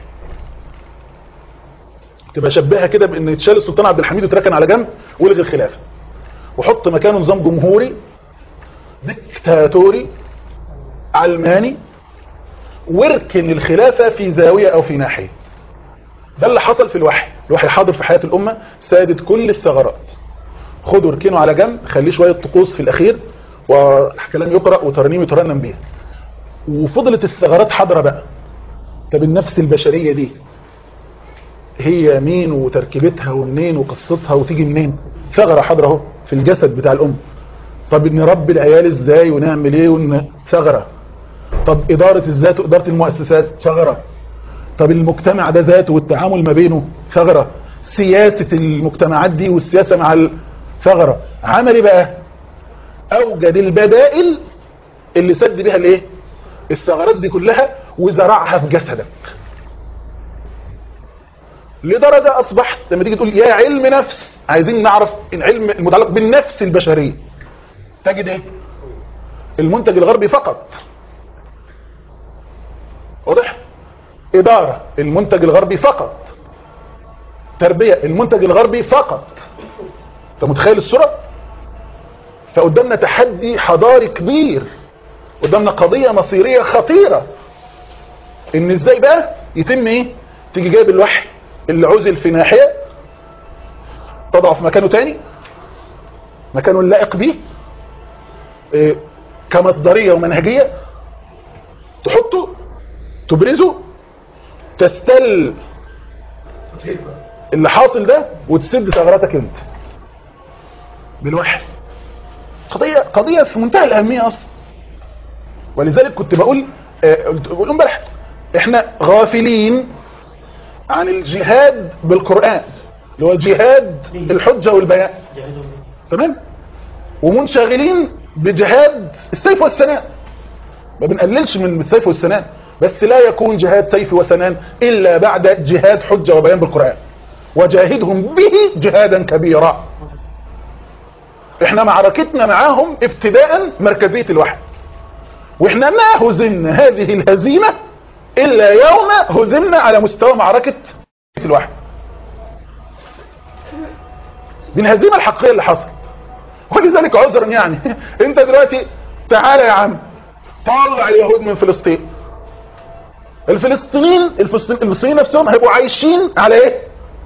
تبقى شبهها كده بان يتشال السلطان عبد الحميد وتركن على جنب والغي الخلافه وحط مكانه نظام جمهوري ديكتاتوري علماني واركن الخلافه في زاويه او في ناحيه ده اللي حصل في الوحي الوحي حاضر في حياه الامه سادت كل الثغرات خدوا اركنوا على جنب خليه شويه طقوس في الاخير وكلام يقرا وترنيم يترنم بيها وفضلت الثغرات حاضره بقى طب النفس البشريه دي هي مين وتركيبتها ومنين وقصتها وتيجي منين ثغرة حاضرة اهو في الجسد بتاع الأم طب نربي العيال ازاي ونعمل ايه ون... ثغرة طب إدارة الذات وإدارة المؤسسات ثغرة طب المجتمع ده ذاته والتعامل ما بينه ثغرة سياسة المجتمعات دي والسياسة مع الثغرة عمل ايه بقى أوجد البدائل اللي سد بيها الايه الثغرات دي كلها وزرعها في جسدك لدرجة أصبحت لما تيجي تقول يا علم نفس عايزين نعرف العلم المتعلق بالنفس البشرية تجد ايه المنتج الغربي فقط واضح إدارة المنتج الغربي فقط تربية المنتج الغربي فقط انت متخيل الصورة فقدامنا تحدي حضاري كبير قدامنا قضية مصيرية خطيرة ان ازاي بقى يتم ايه تيجي جايب الوحي اللي عزل في ناحية تضع في مكانه تاني مكانه اللائق به إيه كمصدرية ومنهجية تحطه تبرزه تستل اللي حاصل ده وتسد ثغراتك انت بالوحي قضية قضية في منتهى الأهمية أصلا ولذلك كنت بقول آه، بقول امبارح احنا غافلين عن الجهاد بالقرآن اللي هو جهاد الحجة والبيان تمام ومنشغلين بجهاد السيف والسنان ما بنقللش من السيف والسنان بس لا يكون جهاد سيف وسنان إلا بعد جهاد حجة وبيان بالقرآن وجاهدهم به جهادا كبيرا احنا معركتنا معاهم ابتداء مركزية الوحي واحنا ما هزمنا هذه الهزيمة الا يوم هزمنا على مستوى معركة الوحي دي الهزيمة الحقيقية اللي حصلت ولذلك عذرا يعني انت دلوقتي تعالى يا عم طلع اليهود من فلسطين الفلسطينيين الفلسطين- الفلسطينيين نفسهم هيبقوا عايشين على ايه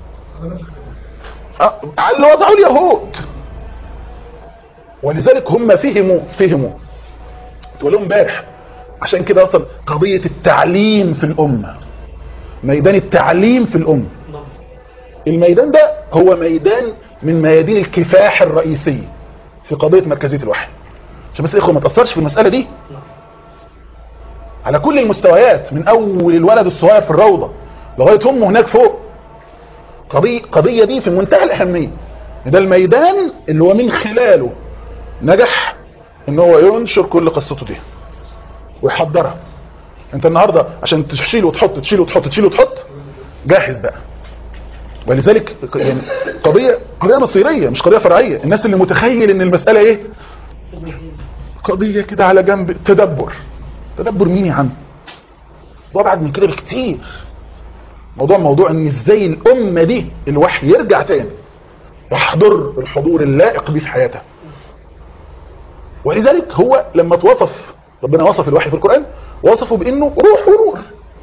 آه، على اللي وضعوا اليهود ولذلك هم فهموا فهموا تقول لهم امبارح عشان كده اصلا قضية التعليم في الامة ميدان التعليم في الامة الميدان ده هو ميدان من ميادين الكفاح الرئيسية في قضية مركزية الوحي عشان بس الاخوة ما تأثرش في المسألة دي على كل المستويات من اول الولد الصغير في الروضة لغاية امه هناك فوق قضية, قضية دي في منتهى الأهمية ده الميدان اللي هو من خلاله نجح ان هو ينشر كل قصته دي ويحضرها انت النهاردة عشان تشيل وتحط تشيل وتحط تشيل وتحط جاهز بقى ولذلك يعني قضية قضية مصيرية مش قضية فرعية الناس اللي متخيل ان المسألة ايه قضية كده على جنب تدبر تدبر مين يا عم وابعد من كده بكتير موضوع موضوع ان ازاي الامة دي الوحي يرجع تاني يحضر الحضور اللائق بيه في حياتها ولذلك هو لما توصف ربنا وصف الوحي في القرآن وصفه بانه روح ونور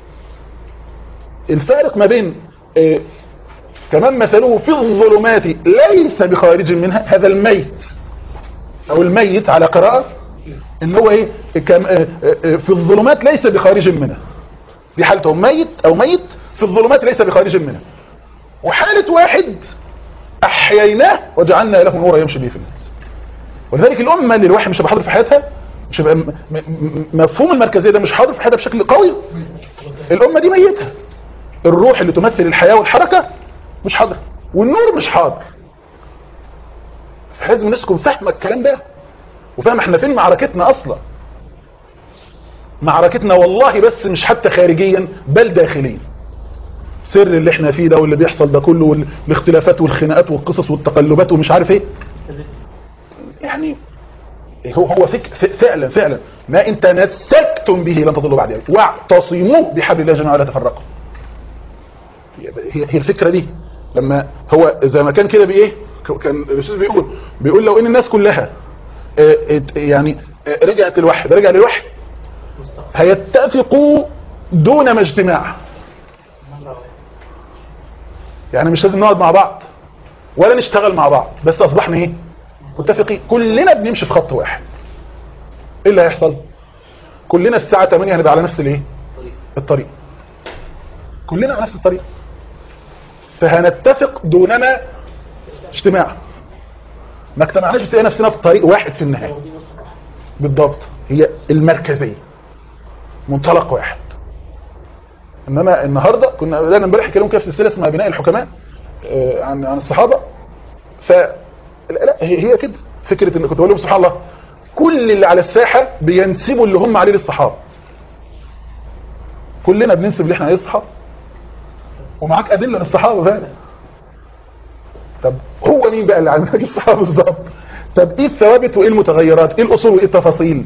الفارق ما بين آه، كمان مثله في الظلمات ليس بخارج منها هذا الميت او الميت على قراءة اللي هو ايه كم آه، آه، في الظلمات ليس بخارج منها دي حالته ميت او ميت في الظلمات ليس بخارج منها وحالة واحد احييناه وجعلنا له نورا يمشي به في الناس ولذلك الامة اللي الواحد مش هيبقى حاضر في حياتها مش هيبقى م- م- مفهوم المركزية ده مش حاضر في حياتها بشكل قوي الامة دي ميتة الروح اللي تمثل الحياة والحركة مش حاضر والنور مش حاضر فلازم الناس تكون فاهمة الكلام ده وفاهم احنا فين معركتنا اصلا معركتنا والله بس مش حتى خارجيا بل داخليا سر اللي احنا فيه ده واللي بيحصل ده كله والاختلافات والخناقات والقصص والتقلبات ومش عارف ايه يعني هو هو فك ف- فعلا فعلا ما ان تمسكتم به لن تضلوا بعد ابدا واعتصموا بحبل الله جميعا ولا تفرقوا هي هي الفكره دي لما هو زي ما كان كده بايه كان الاستاذ بيقول بيقول لو ان الناس كلها آه، ات- يعني آه، رجعت الوحي ده رجع للوحي هيتفقوا دون ما اجتماع يعني مش لازم نقعد مع بعض ولا نشتغل مع بعض بس اصبحنا ايه متفقين كلنا بنمشي في خط واحد ايه اللي هيحصل كلنا الساعه 8 هنبقى على نفس الايه الطريق كلنا على نفس الطريق فهنتفق دونما اجتماع ما اجتمعناش بس لقينا نفسنا في طريق واحد في النهايه بالضبط هي المركزيه منطلق واحد انما النهارده كنا بدانا امبارح كلام كده في سلسله اسمها بناء الحكماء آه، عن عن الصحابه ف لا لا، هي هي كده فكره ان كنت بقول لهم سبحان الله كل اللي على الساحه بينسبوا اللي هم عليه للصحابه كلنا بننسب اللي احنا عليه للصحابه ومعاك ادله للصحابه فعلا طب هو مين بقى اللي على منهج الصحابه بالظبط طب ايه الثوابت وايه المتغيرات ايه الاصول وايه التفاصيل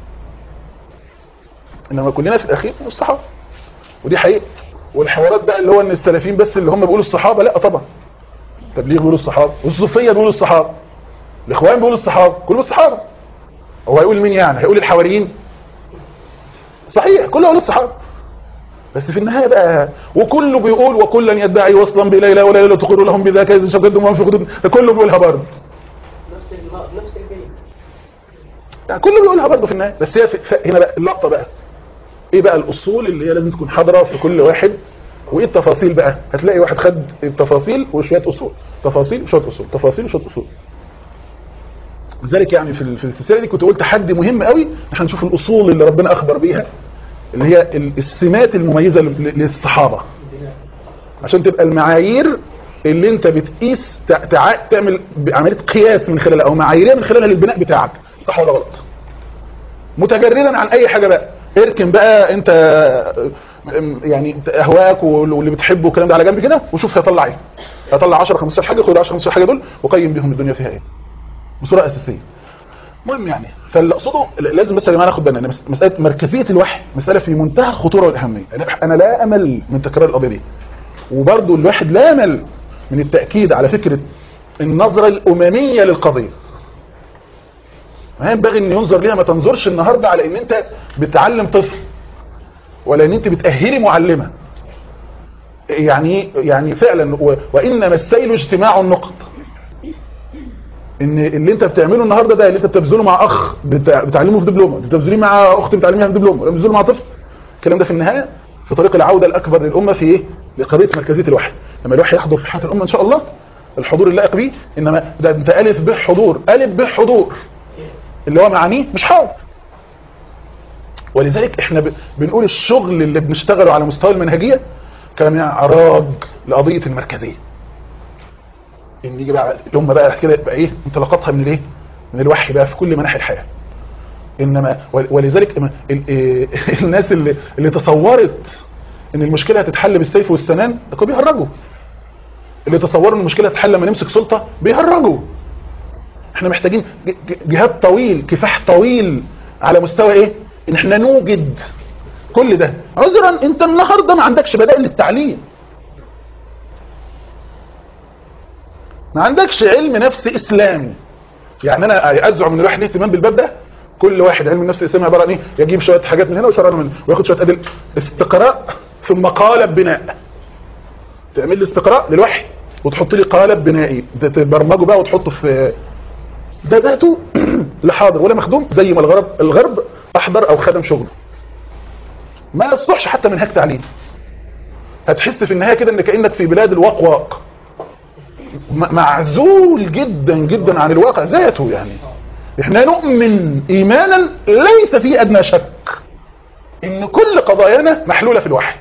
انما كلنا في الاخير من الصحابه ودي حقيقه والحوارات بقى اللي هو ان السلفيين بس اللي هم بيقولوا الصحابه لا طبعا التبليغ بيقولوا الصحابه والصوفيه بيقولوا الصحابه الاخوان بيقولوا الصحابه كلهم الصحابه هو هيقول مين يعني هيقول الحواريين صحيح كله يقول الصحابه بس في النهايه بقى وكله بيقول وكلا يدعي وصلا بليلى ولا ليله تقر لهم بذاك اذا شقدهم وهم في خدود ده كله بيقولها برضه نفس الم- نفس البيت يعني كله بيقولها برضه في النهايه بس هي في في- هنا بقى اللقطه بقى ايه بقى الاصول اللي هي لازم تكون حاضره في كل واحد وايه التفاصيل بقى هتلاقي واحد خد التفاصيل وشويه اصول تفاصيل وشويه اصول تفاصيل وشويه اصول لذلك يعني في ال- في السلسله دي كنت قلت تحدي مهم قوي احنا نشوف الاصول اللي ربنا اخبر بيها اللي هي ال- السمات المميزه لل- للصحابه عشان تبقى المعايير اللي انت بتقيس تع- تع- تعمل عمليه قياس من خلالها او معاييريه من خلالها للبناء بتاعك صح ولا غلط متجردا عن اي حاجه بقى اركن بقى انت ام، يعني انت اهواك وال- واللي بتحبه والكلام ده على جنب كده وشوف هيطلع ايه هيطلع 10 15 حاجه خد 10 15 حاجه دول وقيم بيهم الدنيا فيها ايه بصوره اساسيه المهم يعني فاللي اقصده لازم بس يا جماعه ناخد بالنا ان مس- مساله مركزيه الوحي مساله في منتهى الخطوره والاهميه أنا- انا لا امل من تكرار القضيه دي وبرضه الواحد لا يمل من التاكيد على فكره النظره الامميه للقضيه ما ينبغي ان ينظر ليها ما تنظرش النهارده على ان انت بتعلم طفل ولا ان انت بتاهلي معلمه يعني يعني فعلا و- وانما السيل اجتماع النقط ان اللي انت بتعمله النهارده ده اللي انت بتبذله مع اخ بتع- بتعلمه في دبلومه بتبذليه مع اخت بتعلميها في دبلومه ولا بتبذله مع طفل الكلام ده في النهايه في طريق العوده الاكبر للامه في ايه لقضيه مركزيه الوحي لما الوحي يحضر في حياه الامه ان شاء الله الحضور اللائق بيه انما ده انت الف به حضور الف به حضور اللي هو معانيه مش حاضر ولذلك احنا ب- بنقول الشغل اللي بنشتغله على مستوى المنهجيه كان اعراج لقضيه المركزيه ان يجي بقى الامه بقى كده يبقى ايه انطلاقاتها من الايه من الوحي بقى في كل مناحي الحياه انما ول- ولذلك ال- ال- الناس اللي اللي تصورت ان المشكله هتتحل بالسيف والسنان ده كانوا بيهرجوا اللي تصوروا ان المشكله هتتحل لما نمسك سلطه بيهرجوا احنا محتاجين ج- ج- جهاد طويل كفاح طويل على مستوى ايه ان احنا نوجد كل ده عذرا انت النهارده ما عندكش بدائل للتعليم ما عندكش علم نفس اسلامي يعني انا ازعم ان الواحد ليه اهتمام بالباب ده كل واحد علم النفس الاسلامي عباره عن ايه يجيب شويه حاجات من هنا وشرعنا من هنا وياخد شويه ادله استقراء ثم قالب بناء تعمل لي استقراء للوحي وتحط لي قالب بنائي تبرمجه بقى وتحطه في ده ذاته لا حاضر ولا مخدوم زي ما الغرب الغرب احضر او خدم شغله ما يصلحش حتى منهج تعليم هتحس في النهايه كده ان كانك في بلاد الوقواق م- معزول جدا جدا عن الواقع ذاته يعني احنا نؤمن ايمانا ليس فيه ادنى شك ان كل قضايانا محلوله في الوحي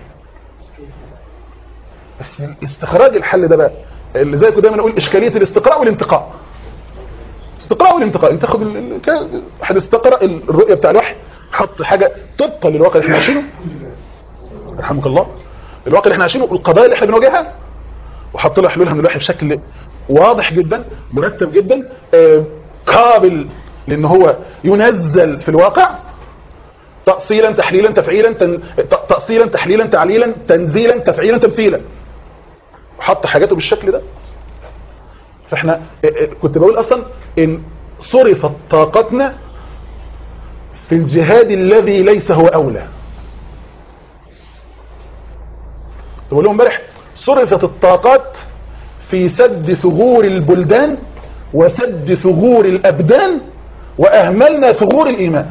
بس استخراج الحل ده بقى اللي زي كده دايما نقول اشكاليه الاستقراء والانتقاء استقراء والانتقاء انت تاخد ال- ال- كده، واحد استقرا الرؤيه بتاع الوحي حط حاجه طبقا للواقع اللي احنا عايشينه يرحمك الله الواقع اللي احنا عايشينه والقضايا اللي احنا بنواجهها وحط لها حلولها من الوحي بشكل واضح جدا مرتب جدا آه، قابل لان هو ينزل في الواقع تأصيلا تحليلا تفعيلا تن... ت- تأصيلا تحليلا تعليلا تنزيلا تفعيلا تمثيلا وحط حاجاته بالشكل ده فاحنا اه، اه، كنت بقول اصلا ان صرفت طاقتنا في الجهاد الذي ليس هو اولى كنت بقول لهم امبارح صرفت الطاقات في سد ثغور البلدان وسد ثغور الابدان واهملنا ثغور الايمان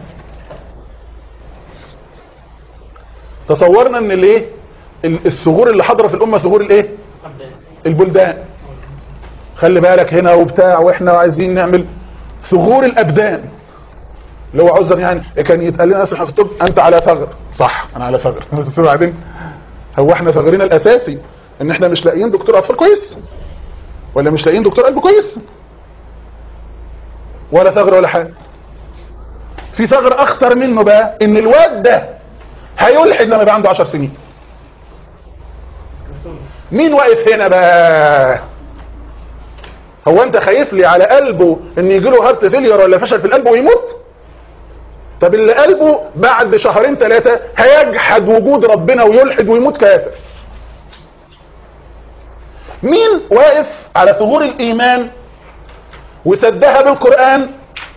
تصورنا ان الايه ال- الثغور اللي حاضره في الامه ثغور الايه البلدان خلي بالك هنا وبتاع واحنا عايزين نعمل ثغور الابدان اللي هو عذر يعني كان يتقال لنا اصلا في الطب انت على ثغر صح انا على ثغر بس بعدين هو احنا ثغرنا الاساسي ان احنا مش لاقيين دكتور اطفال كويس ولا مش لاقيين دكتور قلب كويس ولا ثغر ولا حاجه في ثغر اخطر منه بقى ان الواد ده هيلحد لما يبقى عنده 10 سنين مين واقف هنا بقى هو انت خايف لي على قلبه ان يجي له هارت فيلير ولا فشل في القلب ويموت طب اللي قلبه بعد شهرين ثلاثة هيجحد وجود ربنا ويلحد ويموت كافر مين واقف على ثغور الايمان وسدها بالقرآن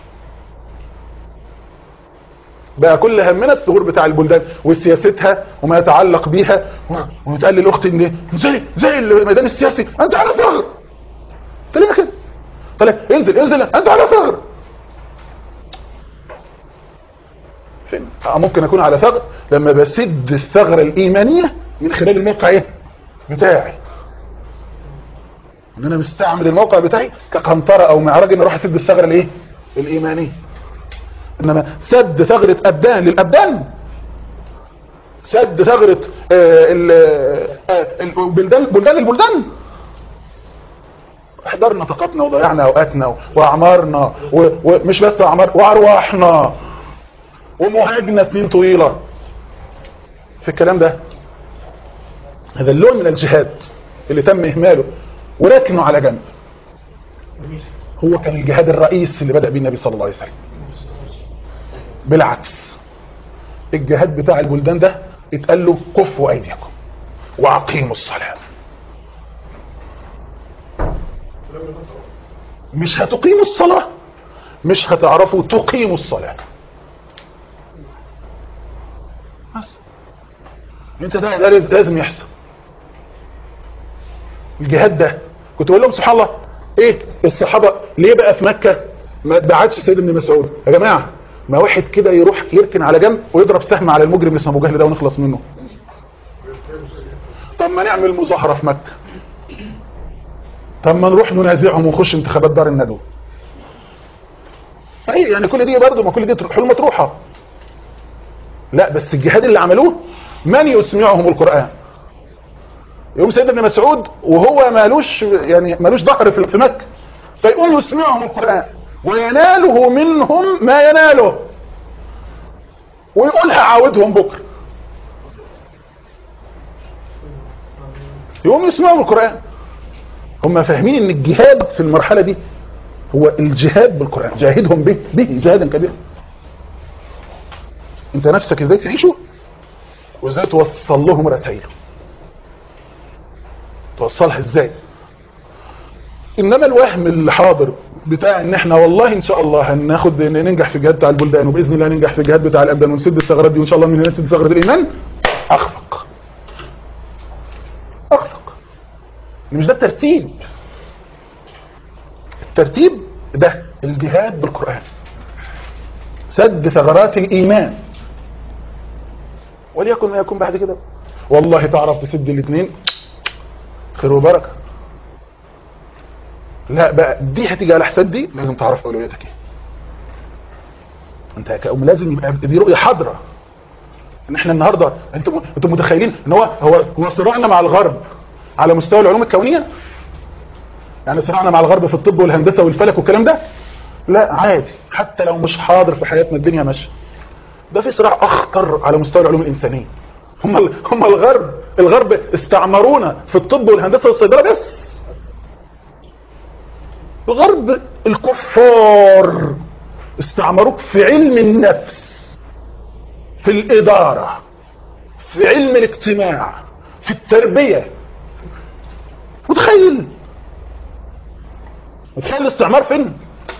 بقى كل همنا الثغور بتاع البلدان وسياستها وما يتعلق بيها وتقال للاخت ان زي زي الميدان السياسي انت على ثغر كلمه كده طلع انزل انزل انت على ثغر فين آه ممكن اكون على ثغر لما بسد الثغرة الايمانية من خلال الموقع ايه بتاعي ان انا مستعمل الموقع بتاعي كقنطرة او معرج ان اروح اسد الثغرة الايه الايمانية انما سد ثغرة ابدان للابدان سد ثغرة آه، ال- آه، البلدان بلدان البلدان حضرنا طاقتنا وضيعنا اوقاتنا واعمارنا و- ومش بس اعمار وارواحنا ومهاجنا سنين طويلة في الكلام ده هذا اللون من الجهاد اللي تم اهماله وركنه على جنب هو كان الجهاد الرئيس اللي بدأ به النبي صلى الله عليه وسلم بالعكس الجهاد بتاع البلدان ده اتقال له كفوا ايديكم واقيموا الصلاة مش هتقيموا الصلاة مش هتعرفوا تقيموا الصلاة بس انت ده, ده لازم- لازم يحصل الجهاد ده كنت بقول لهم سبحان الله ايه الصحابه ليه بقى في مكه ما اتبعتش سيد ابن مسعود يا جماعه ما واحد كده يروح يركن على جنب ويضرب سهم على المجرم اللي اسمه ابو جهل ده ونخلص منه طب ما نعمل مظاهره في مكه طب ما نروح ننازعهم ونخش انتخابات دار الندوه صحيح يعني كل دي برضه ما كل دي حلول مطروحه لا بس الجهاد اللي عملوه من يسمعهم القرآن يقوم سيدنا ابن مسعود وهو مالوش يعني مالوش ظهر في في مكة فيقوم يسمعهم القرآن ويناله منهم ما يناله ويقول هعاودهم بكرة يقوم يسمعهم القرآن هم فاهمين ان الجهاد في المرحلة دي هو الجهاد بالقرآن جاهدهم به به جهادا كبيرا انت نفسك ازاي تعيشه وازاي توصل لهم رسائله توصلها ازاي انما الوهم اللي حاضر بتاع ان احنا والله ان شاء الله هناخد ان ننجح في الجهاد بتاع البلدان وباذن الله ننجح في الجهاد بتاع الابدان ونسد الثغرات دي وان شاء الله من هنا نسد ثغرات الايمان اخفق اخفق مش ده الترتيب الترتيب ده الجهاد بالقران سد ثغرات الايمان وليكن ما يكون بعد كده والله تعرف تسد الاثنين خير وبركه لا بقى دي هتيجي على حساب دي لازم تعرف اولوياتك ايه انت كأم لازم يبقى دي رؤيه حاضره ان احنا النهارده انتم انتم متخيلين ان هو هو هو صراعنا مع الغرب على مستوى العلوم الكونيه يعني صراعنا مع الغرب في الطب والهندسه والفلك والكلام ده لا عادي حتى لو مش حاضر في حياتنا الدنيا ماشيه ده في صراع اخطر على مستوى العلوم الانسانيه هم ال- هم الغرب الغرب استعمرونا في الطب والهندسه والصيدله بس الغرب الكفار استعمروك في علم النفس في الإدارة في علم الاجتماع في التربية متخيل متخيل الاستعمار فين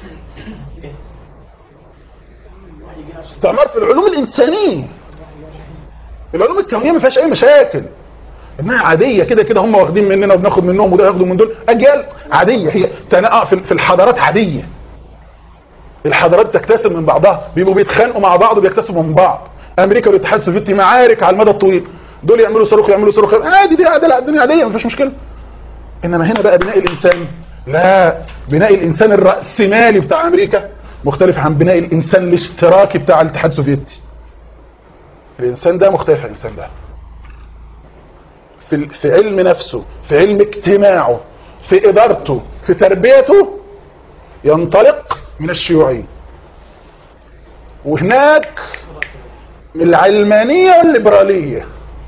استعمار في العلوم الإنسانية العلوم الكونية ما فيهاش أي مشاكل انها عادية كده كده هم واخدين مننا وبناخد منهم وده ياخدوا من دول اجيال عادية هي تنا- في في الحضارات عادية الحضارات تكتسب من بعضها بيبقوا بيتخانقوا مع بعض وبيكتسبوا من بعض امريكا والاتحاد السوفيتي معارك على المدى الطويل دول يعملوا صاروخ يعملوا صاروخ عادي دي عادي لا الدنيا عاديه مفيش مشكله انما هنا بقى بناء الانسان لا بناء الانسان الراسمالي بتاع امريكا مختلف عن بناء الانسان الاشتراكي بتاع الاتحاد السوفيتي الانسان ده مختلف عن الانسان ده في في علم نفسه في علم اجتماعه في ادارته في تربيته ينطلق من الشيوعية وهناك من العلمانية والليبرالية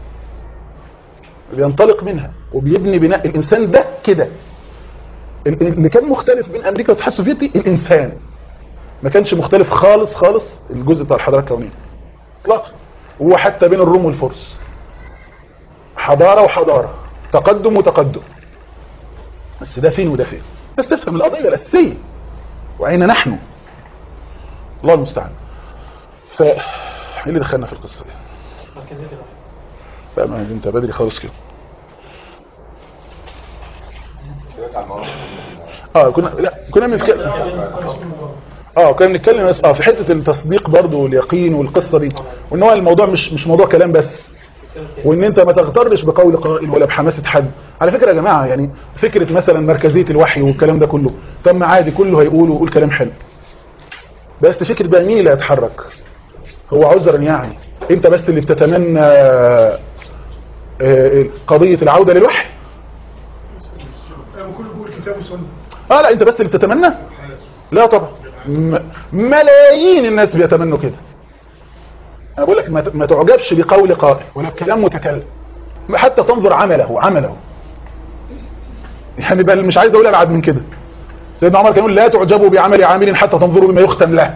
بينطلق منها وبيبني بناء الإنسان ده كده ال- اللي كان مختلف بين أمريكا والاتحاد السوفيتي الإنسان ما كانش مختلف خالص خالص الجزء بتاع الحضارة الكونية اطلاقا وحتى بين الروم والفرس حضارة وحضارة تقدم وتقدم بس ده فين وده فين بس تفهم القضية الأساسية وأين نحن الله المستعان ف ايه اللي دخلنا في القصة دي مركزية الواحد لا ما انت بدري خالص كده اه كنا لا كنا بنتكلم اه كنا بنتكلم بس اه في حته التصديق برضه واليقين والقصه دي وان هو الموضوع مش مش موضوع كلام بس وان انت ما تغترش بقول قائل ولا بحماسه حد على فكره يا جماعه يعني فكره مثلا مركزيه الوحي والكلام ده كله طب ما عادي كله هيقول ويقول كلام حلو بس فكره بقى مين اللي هيتحرك هو عذرا يعني انت بس اللي بتتمنى آه، آه، قضيه العوده للوحي ايوه كله بيقول كتاب وسنه اه لا انت بس اللي بتتمنى لا طبعا م- ملايين الناس بيتمنوا كده انا بقول لك ما ت- ما تعجبش بقول قائل ولا بكلام متكلم حتى تنظر عمله عمله يعني بل مش عايز اقول ابعد من كده سيدنا عمر كان يقول لا تعجبوا بعمل عامل حتى تنظروا بما يختم له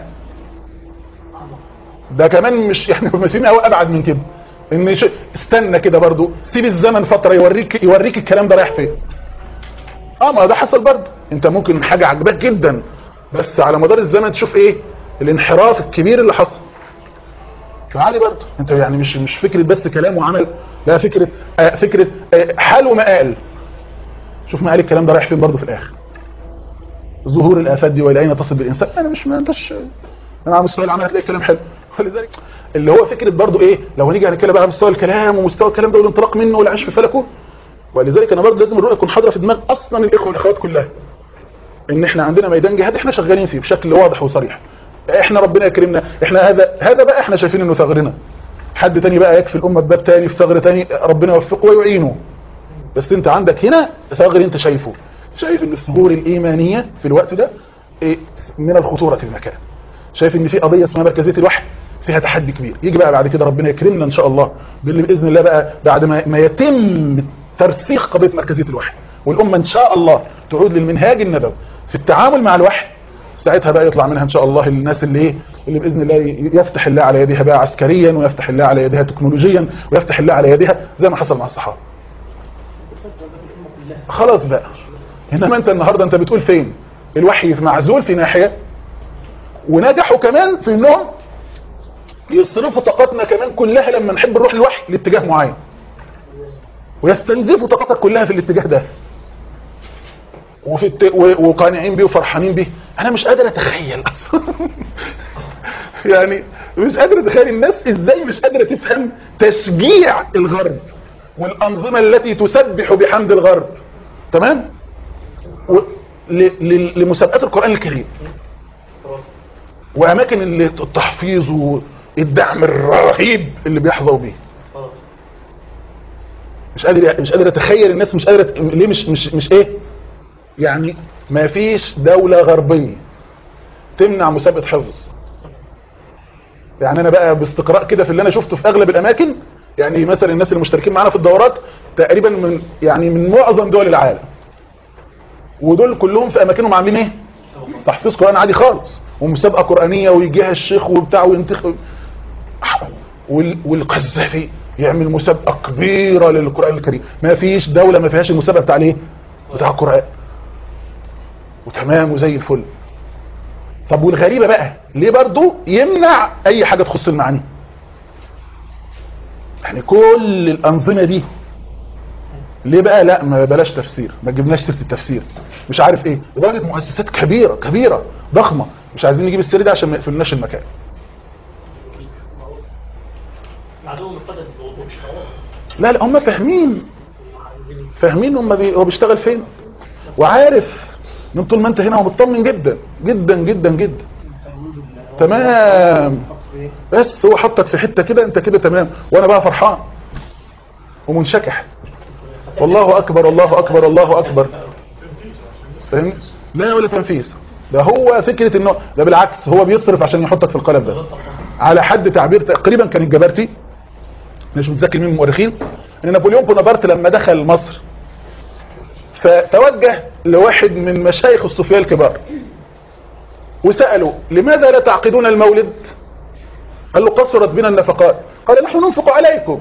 ده كمان مش يعني في قوي ابعد من كده ان ش- استنى كده برضو سيب الزمن فتره يوريك يوريك الكلام ده رايح فين اه ما ده حصل برضه انت ممكن حاجة عجباك جدا بس على مدار الزمن تشوف ايه الانحراف الكبير اللي حصل فعادي برضه انت يعني مش مش فكرة بس كلام وعمل لا فكرة آه فكرة آه حال ومقال شوف مقال الكلام ده رايح فين برضه في الاخر ظهور الافات دي والى اين تصل بالانسان انا مش ما انتش انا على مستوى العمل هتلاقي الكلام حلو ولذلك اللي هو فكرة برضه ايه لو هنيجي هنتكلم بقى على مستوى الكلام ومستوى الكلام ده والانطلاق منه والعيش في فلكه ولذلك انا برضه لازم الرؤيه تكون حاضره في دماغ اصلا الاخوه والاخوات كلها ان احنا عندنا ميدان جهاد احنا شغالين فيه بشكل واضح وصريح احنا ربنا يكرمنا احنا هذا هذا بقى احنا شايفين انه ثغرنا حد تاني بقى يكفي الامه بباب تاني في ثغر تاني ربنا يوفقه ويعينه بس انت عندك هنا ثغر انت شايفه شايف ان الثغور الايمانيه في الوقت ده إيه من الخطوره في المكان شايف ان في قضيه اسمها مركزيه الوحي فيها تحدي كبير يجي بقى بعد كده ربنا يكرمنا ان شاء الله باللي باذن الله بقى بعد ما, ما يتم ترسيخ قضيه مركزيه الوحي والامه ان شاء الله تعود للمنهاج النبوي في التعامل مع الوحي ساعتها بقى يطلع منها ان شاء الله الناس اللي ايه اللي باذن الله يفتح الله على يديها بقى عسكريا ويفتح الله على يديها تكنولوجيا ويفتح الله على يديها زي ما حصل مع الصحابه خلاص بقى انما انت النهارده انت بتقول فين الوحي معزول في ناحيه ونجحوا كمان في انهم يصرفوا طاقتنا كمان كلها لما نحب نروح للوحي لاتجاه معين ويستنزفوا طاقتك كلها في الاتجاه ده وفي الت... و... وقانعين بيه وفرحانين بيه انا مش قادر اتخيل يعني مش قادر اتخيل الناس ازاي مش قادره تفهم تشجيع الغرب والانظمه التي تسبح بحمد الغرب تمام و... ل... ل... لمسابقات القران الكريم واماكن اللي التحفيظ والدعم الرهيب اللي بيحظوا بيه مش قادر مش قادر اتخيل الناس مش قادره ليه مش مش مش ايه يعني ما فيش دولة غربية تمنع مسابقة حفظ يعني انا بقى باستقراء كده في اللي انا شفته في اغلب الاماكن يعني مثلا الناس اللي مشتركين معانا في الدورات تقريبا من يعني من معظم دول العالم ودول كلهم في اماكنهم عاملين ايه تحفيظ قرآن عادي خالص ومسابقة قرآنية ويجيها الشيخ وبتاع وينتخ وال- والقذافي يعمل مسابقه كبيره للقران الكريم ما فيش دوله ما فيهاش المسابقه بتاع الايه بتاع القران وتمام وزي الفل طب والغريبه بقى ليه برضو يمنع اي حاجه تخص المعاني يعني كل الانظمه دي ليه بقى لا ما بلاش تفسير ما جبناش سيره التفسير مش عارف ايه لدرجه مؤسسات كبيره كبيره ضخمه مش عايزين نجيب السيره دي عشان ما يقفلناش المكان العدو مقتدر بالوضوء مش حوار لا لا هم فاهمين فاهمين هم بي... هو بيشتغل فين وعارف من طول ما انت هنا هو مطمن جدا جدا جدا جدا تمام بس هو حطك في حته كده انت كده تمام وانا بقى فرحان ومنشكح والله اكبر الله اكبر الله اكبر فاهم لا ولا تنفيذ ده هو فكره انه ده بالعكس هو بيصرف عشان يحطك في القالب ده على حد تعبير تقريبا كان الجبرتي مش متذكر مين من المؤرخين ان نابليون بونابرت لما دخل مصر فتوجه لواحد من مشايخ الصوفيه الكبار وسألوا لماذا لا تعقدون المولد قال له قصرت بنا النفقات قال نحن ننفق عليكم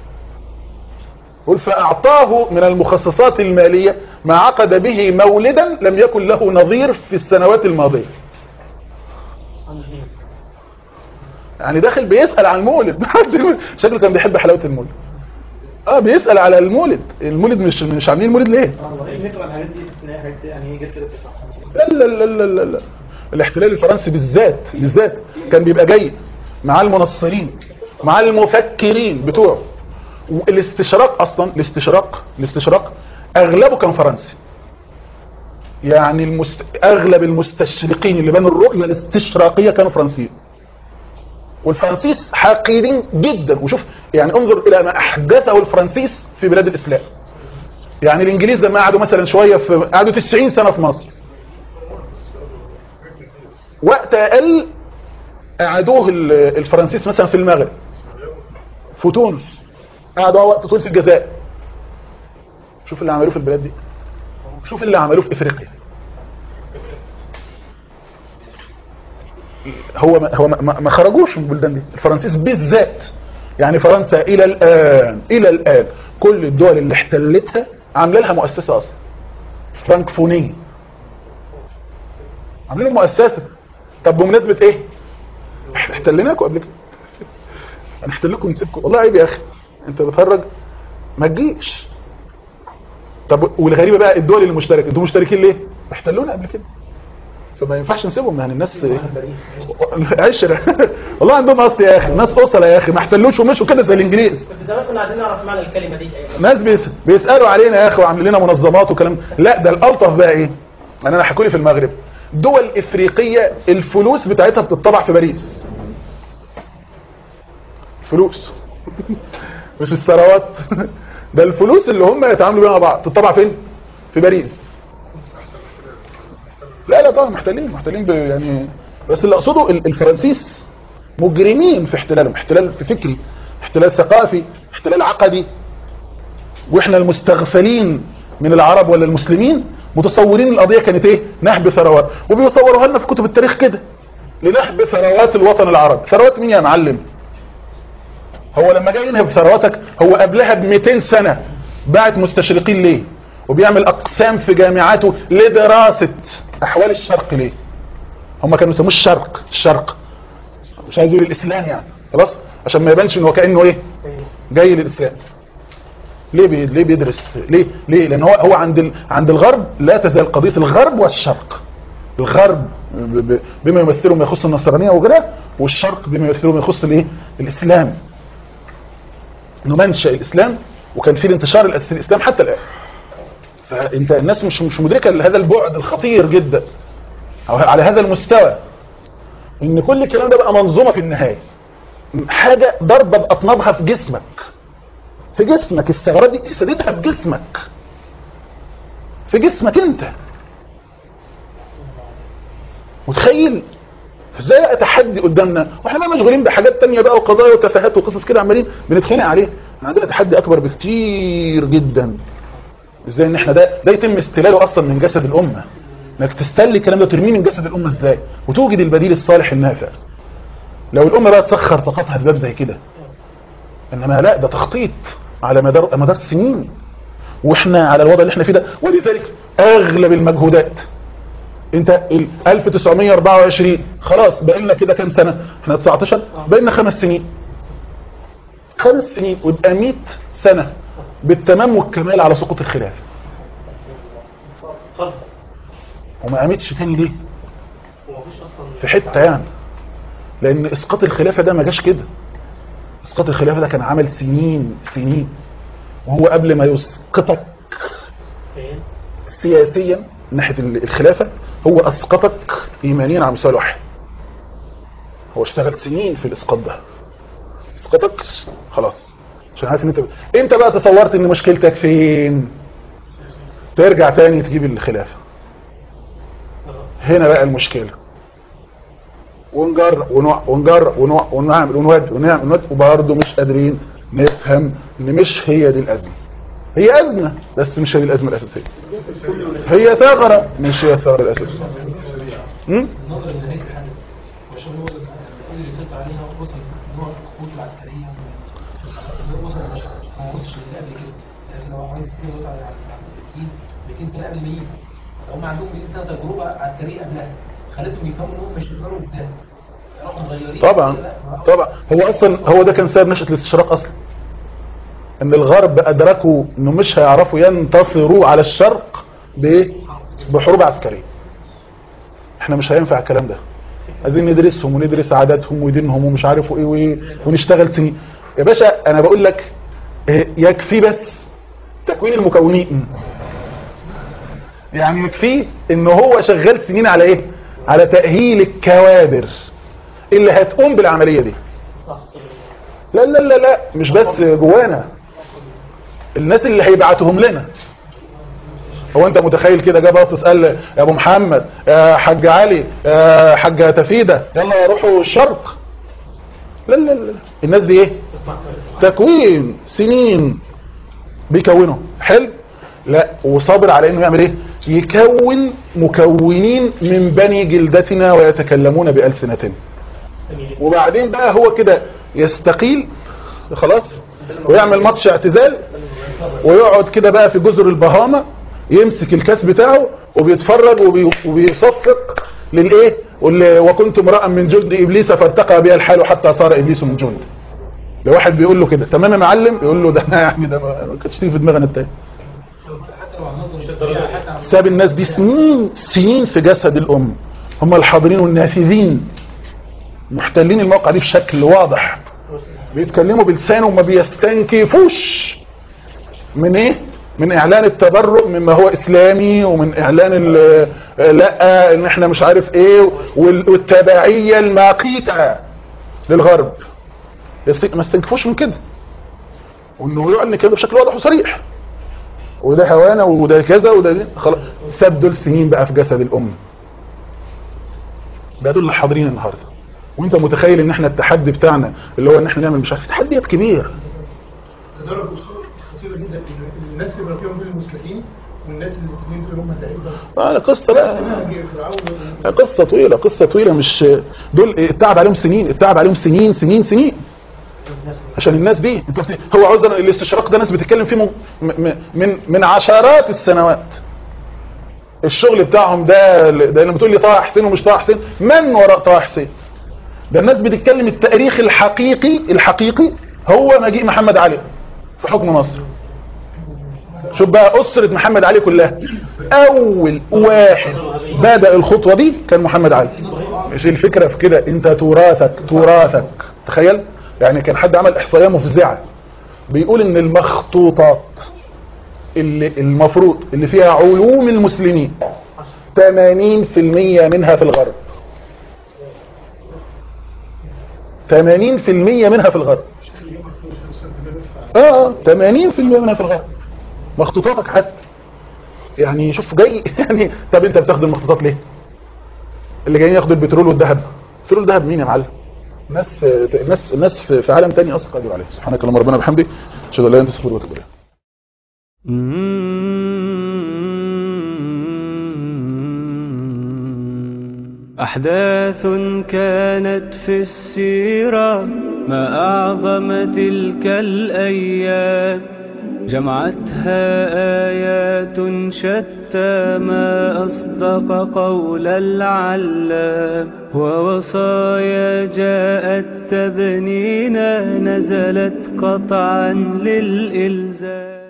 قل فأعطاه من المخصصات المالية ما عقد به مولدا لم يكن له نظير في السنوات الماضية يعني داخل بيسأل عن المولد شكله كان بيحب حلاوة المولد اه بيسأل على المولد المولد مش مش عاملين المولد ليه نقرا الحاجات دي تلاقي حاجات يعني جت كده تسعة لا لا لا لا لا الاحتلال الفرنسي بالذات بالذات كان بيبقى جاي مع المنصرين مع المفكرين بتوعه والاستشراق اصلا الاستشراق الاستشراق اغلبه كان فرنسي يعني المست... اغلب المستشرقين اللي بنوا الرؤيه الاستشراقيه كانوا فرنسيين والفرنسيس حاقدين جدا وشوف يعني انظر الى ما احدثه الفرنسيس في بلاد الاسلام يعني الانجليز لما قعدوا مثلا شويه في قعدوا 90 سنه في مصر وقت اقل قعدوه ال- الفرنسيس مثلا في المغرب في تونس قعدوا وقت طويل في الجزائر شوف اللي عملوه في البلاد دي شوف اللي عملوه في افريقيا هو ما هو ما, ما خرجوش من البلدان دي الفرنسيس بالذات يعني فرنسا الى الان الى الان كل الدول اللي احتلتها عامله لها مؤسسه اصلا فرانكفونيه عاملين لهم مؤسسه طب بمناسبه ايه احنا احتلناكم قبل كده هنحتلكم ونسيبكم والله عيب يا اخي انت بتهرج ما تجيش طب والغريبه بقى الدول المشتركه انتوا مشتركين ليه احتلونا قبل كده فما ينفعش نسيبهم يعني الناس عشرة والله عندهم اصل يا اخي ناس اسره يا اخي ما احتلوش ومشوا كده زي الانجليز كنت زمان كنا عايزين نعرف معنى الكلمه دي ايه ناس بيس... بيسالوا علينا يا اخي وعاملين لنا منظمات وكلام لا ده الالطف بقى ايه انا انا حكوا لي في المغرب دول افريقيه الفلوس بتاعتها بتطبع في باريس فلوس مش الثروات ده الفلوس اللي هم يتعاملوا بيها مع بعض تطبع فين في باريس لا لا طبعا محتلين محتلين ب- يعني بس اللي اقصده ال- الفرنسيس مجرمين في احتلالهم احتلال في فكري احتلال ثقافي احتلال عقدي واحنا المستغفلين من العرب ولا المسلمين متصورين القضية كانت ايه نهب ثروات وبيصوروها لنا في كتب التاريخ كده لنهب ثروات الوطن العربي ثروات مين يا معلم هو لما جاي ينهب ثرواتك هو قبلها ب 200 سنة بعت مستشرقين ليه وبيعمل اقسام في جامعاته لدراسة احوال الشرق ليه هم كانوا يسموه الشرق الشرق مش عايز يقول الاسلام يعني خلاص عشان ما يبانش ان هو كانه ايه جاي للاسلام ليه بي... ليه بيدرس ليه ليه لان هو هو عند ال... عند الغرب لا تزال قضيه الغرب والشرق الغرب ب... ب... بما يمثله ما يخص النصرانيه وغيرها والشرق بما يمثله ما يخص الايه الاسلام انه منشا الاسلام وكان في الانتشار الاساسي في الاسلام حتى الان فانت الناس مش مش مدركه لهذا البعد الخطير جدا او على هذا المستوى ان كل الكلام ده بقى منظومه في النهايه حاجه ضربه باطنابها في جسمك في جسمك الثغرات دي سديتها في جسمك في جسمك انت متخيل ازاي بقى تحدي قدامنا واحنا بقى مشغولين بحاجات تانية بقى وقضايا وتفاهات وقصص كده عمالين بنتخانق عليه احنا عندنا تحدي اكبر بكتير جدا ازاي ان احنا ده ده يتم استلاله اصلا من جسد الامه انك تستلي الكلام ده وترميه من جسد الامه ازاي وتوجد البديل الصالح النافع لو الامه بقى تسخر طاقتها في باب زي كده انما لا ده تخطيط على مدار مدار سنين واحنا على الوضع اللي احنا فيه ده ولذلك اغلب المجهودات انت ال 1924 خلاص بقى لنا كده كام سنه احنا 19 بقى لنا خمس سنين خمس سنين ويبقى 100 سنه بالتمام والكمال على سقوط الخلافه اتفضل وما قامتش تاني ليه ومفيش اصلا في حته يعني لان اسقاط الخلافه ده ما جاش كده اسقاط الخلافه ده كان عمل سنين سنين وهو قبل ما يسقطك فين؟ سياسيا من ناحيه ال- الخلافه هو اسقطك ايمانيا على مستوى الوحي هو اشتغل سنين في الاسقاط ده اسقطك خلاص عشان عارف ان انت انت بقى تصورت ان مشكلتك فين ترجع تاني تجيب الخلافه هنا بقى المشكله ونجرب ونوع ونجرب ونوع ونعمل ونود ونعمل ونود وبرضه مش قادرين نفهم ان مش هي دي الازمه هي ازمه بس مش هي دي الازمه الاساسيه هي ثغره مش هي الثغره الاساسيه م? النظر لنهاية الحدث وشو هو قدر يسيطر عليها ووصل نوع الخطوط العسكرية هو وصل ما وصلش اللي قبل كده يعني لو عملت كده وصل على 200 200 سنة قبل ما يجي هم عندهم 200 سنة تجربة عسكرية قبلها خلتهم يفهموا ان هم مش يقدروا ده راحوا مغيرين طبعا طبعا هو اصلا هو ده كان سبب نشأة الاستشراق اصلا ان الغرب ادركوا انه مش هيعرفوا ينتصروا على الشرق بايه بحروب عسكريه احنا مش هينفع الكلام ده عايزين ندرسهم وندرس عاداتهم ودينهم ومش عارف ايه وايه ونشتغل سنين يا باشا انا بقول لك إيه، يكفي بس تكوين المكونين يعني يكفيه ان هو شغال سنين على ايه على تأهيل الكوادر اللي هتقوم بالعملية دي صح لا لا لا لا مش بس جوانا الناس اللي هيبعتهم لنا هو انت متخيل كده جه باصص قال يا ابو محمد يا حاج علي يا حاج تفيده يلا روحوا الشرق لا لا لا الناس دي ايه تكوين سنين بيكونوا حلو لا وصابر على انه يعمل ايه يكون مكونين من بني جلدتنا ويتكلمون بألسنتنا جميل وبعدين بقى هو كده يستقيل خلاص ويعمل ماتش اعتزال ويقعد كده بقى في جزر البهاما يمسك الكاس بتاعه وبيتفرج وبي- وبيصفق للايه واللي- وكنت امرا من جند ابليس فارتقى بي الحال حتى صار ابليس من جند لو واحد بيقول له كده تمام يا معلم يقول له ده يعني ده ما ما كانتش تيجي في دماغنا التاني حتى لو هننظر للشريعة حتى عن ساب الناس دي سنين سنين في جسد الأم هم الحاضرين والنافذين محتلين الموقع دي بشكل واضح بيتكلموا بلسانه وما بيستنكفوش من ايه من اعلان التبرؤ مما هو اسلامي ومن اعلان ال- لا ان احنا مش عارف ايه وال- والتبعية المقيتة للغرب يست- ما استنكفوش من كده وانه يعلن كده بشكل واضح وصريح وده هوانا وده كذا وده دي. خلاص ساب دول سنين بقى في جسد الام ده دول اللي حاضرين النهارده وانت متخيل ان احنا التحدي بتاعنا اللي هو ان احنا نعمل مش عارف تحديات كبير تدرج خطيره جدا إن الناس اللي بقى فيهم دول المسلمين والناس اللي الاثنين دول هم تقريبا آه قصه بقى نهج فرعون قصه طويله قصه طويله مش دول التعب عليهم سنين التعب عليهم سنين سنين سنين عشان الناس دي انت بت... هو عذرا الاستشراق ده ناس بتتكلم فيه من م- من من عشرات السنوات الشغل بتاعهم ده ده لما تقول لي طه حسين ومش طه حسين من وراء طه حسين ده الناس بتتكلم التاريخ الحقيقي الحقيقي هو مجيء محمد علي في حكم مصر شوف بقى أسرة محمد علي كلها أول واحد بدأ الخطوة دي كان محمد علي مش الفكرة في كده انت تراثك تراثك تخيل يعني كان حد عمل إحصائية مفزعة بيقول ان المخطوطات اللي المفروض اللي فيها علوم المسلمين 80% منها في الغرب 80% منها في الغرب اه آه، 80% منها في الغرب مخطوطاتك حتى يعني شوف جاي يعني طب انت بتاخد المخطوطات ليه اللي جايين ياخدوا البترول والذهب البترول والذهب مين يا معلم ناس ناس ناس في في عالم تاني اصلا قادر عليه سبحانك اللهم ربنا وبحمدك اشهد ان لا اله الا انت استغفرك واتوب اليك أحداث كانت في السيرة ما أعظم تلك الأيام جمعتها آيات شتى ما أصدق قول العلام ووصايا جاءت تبنينا نزلت قطعا للإلزام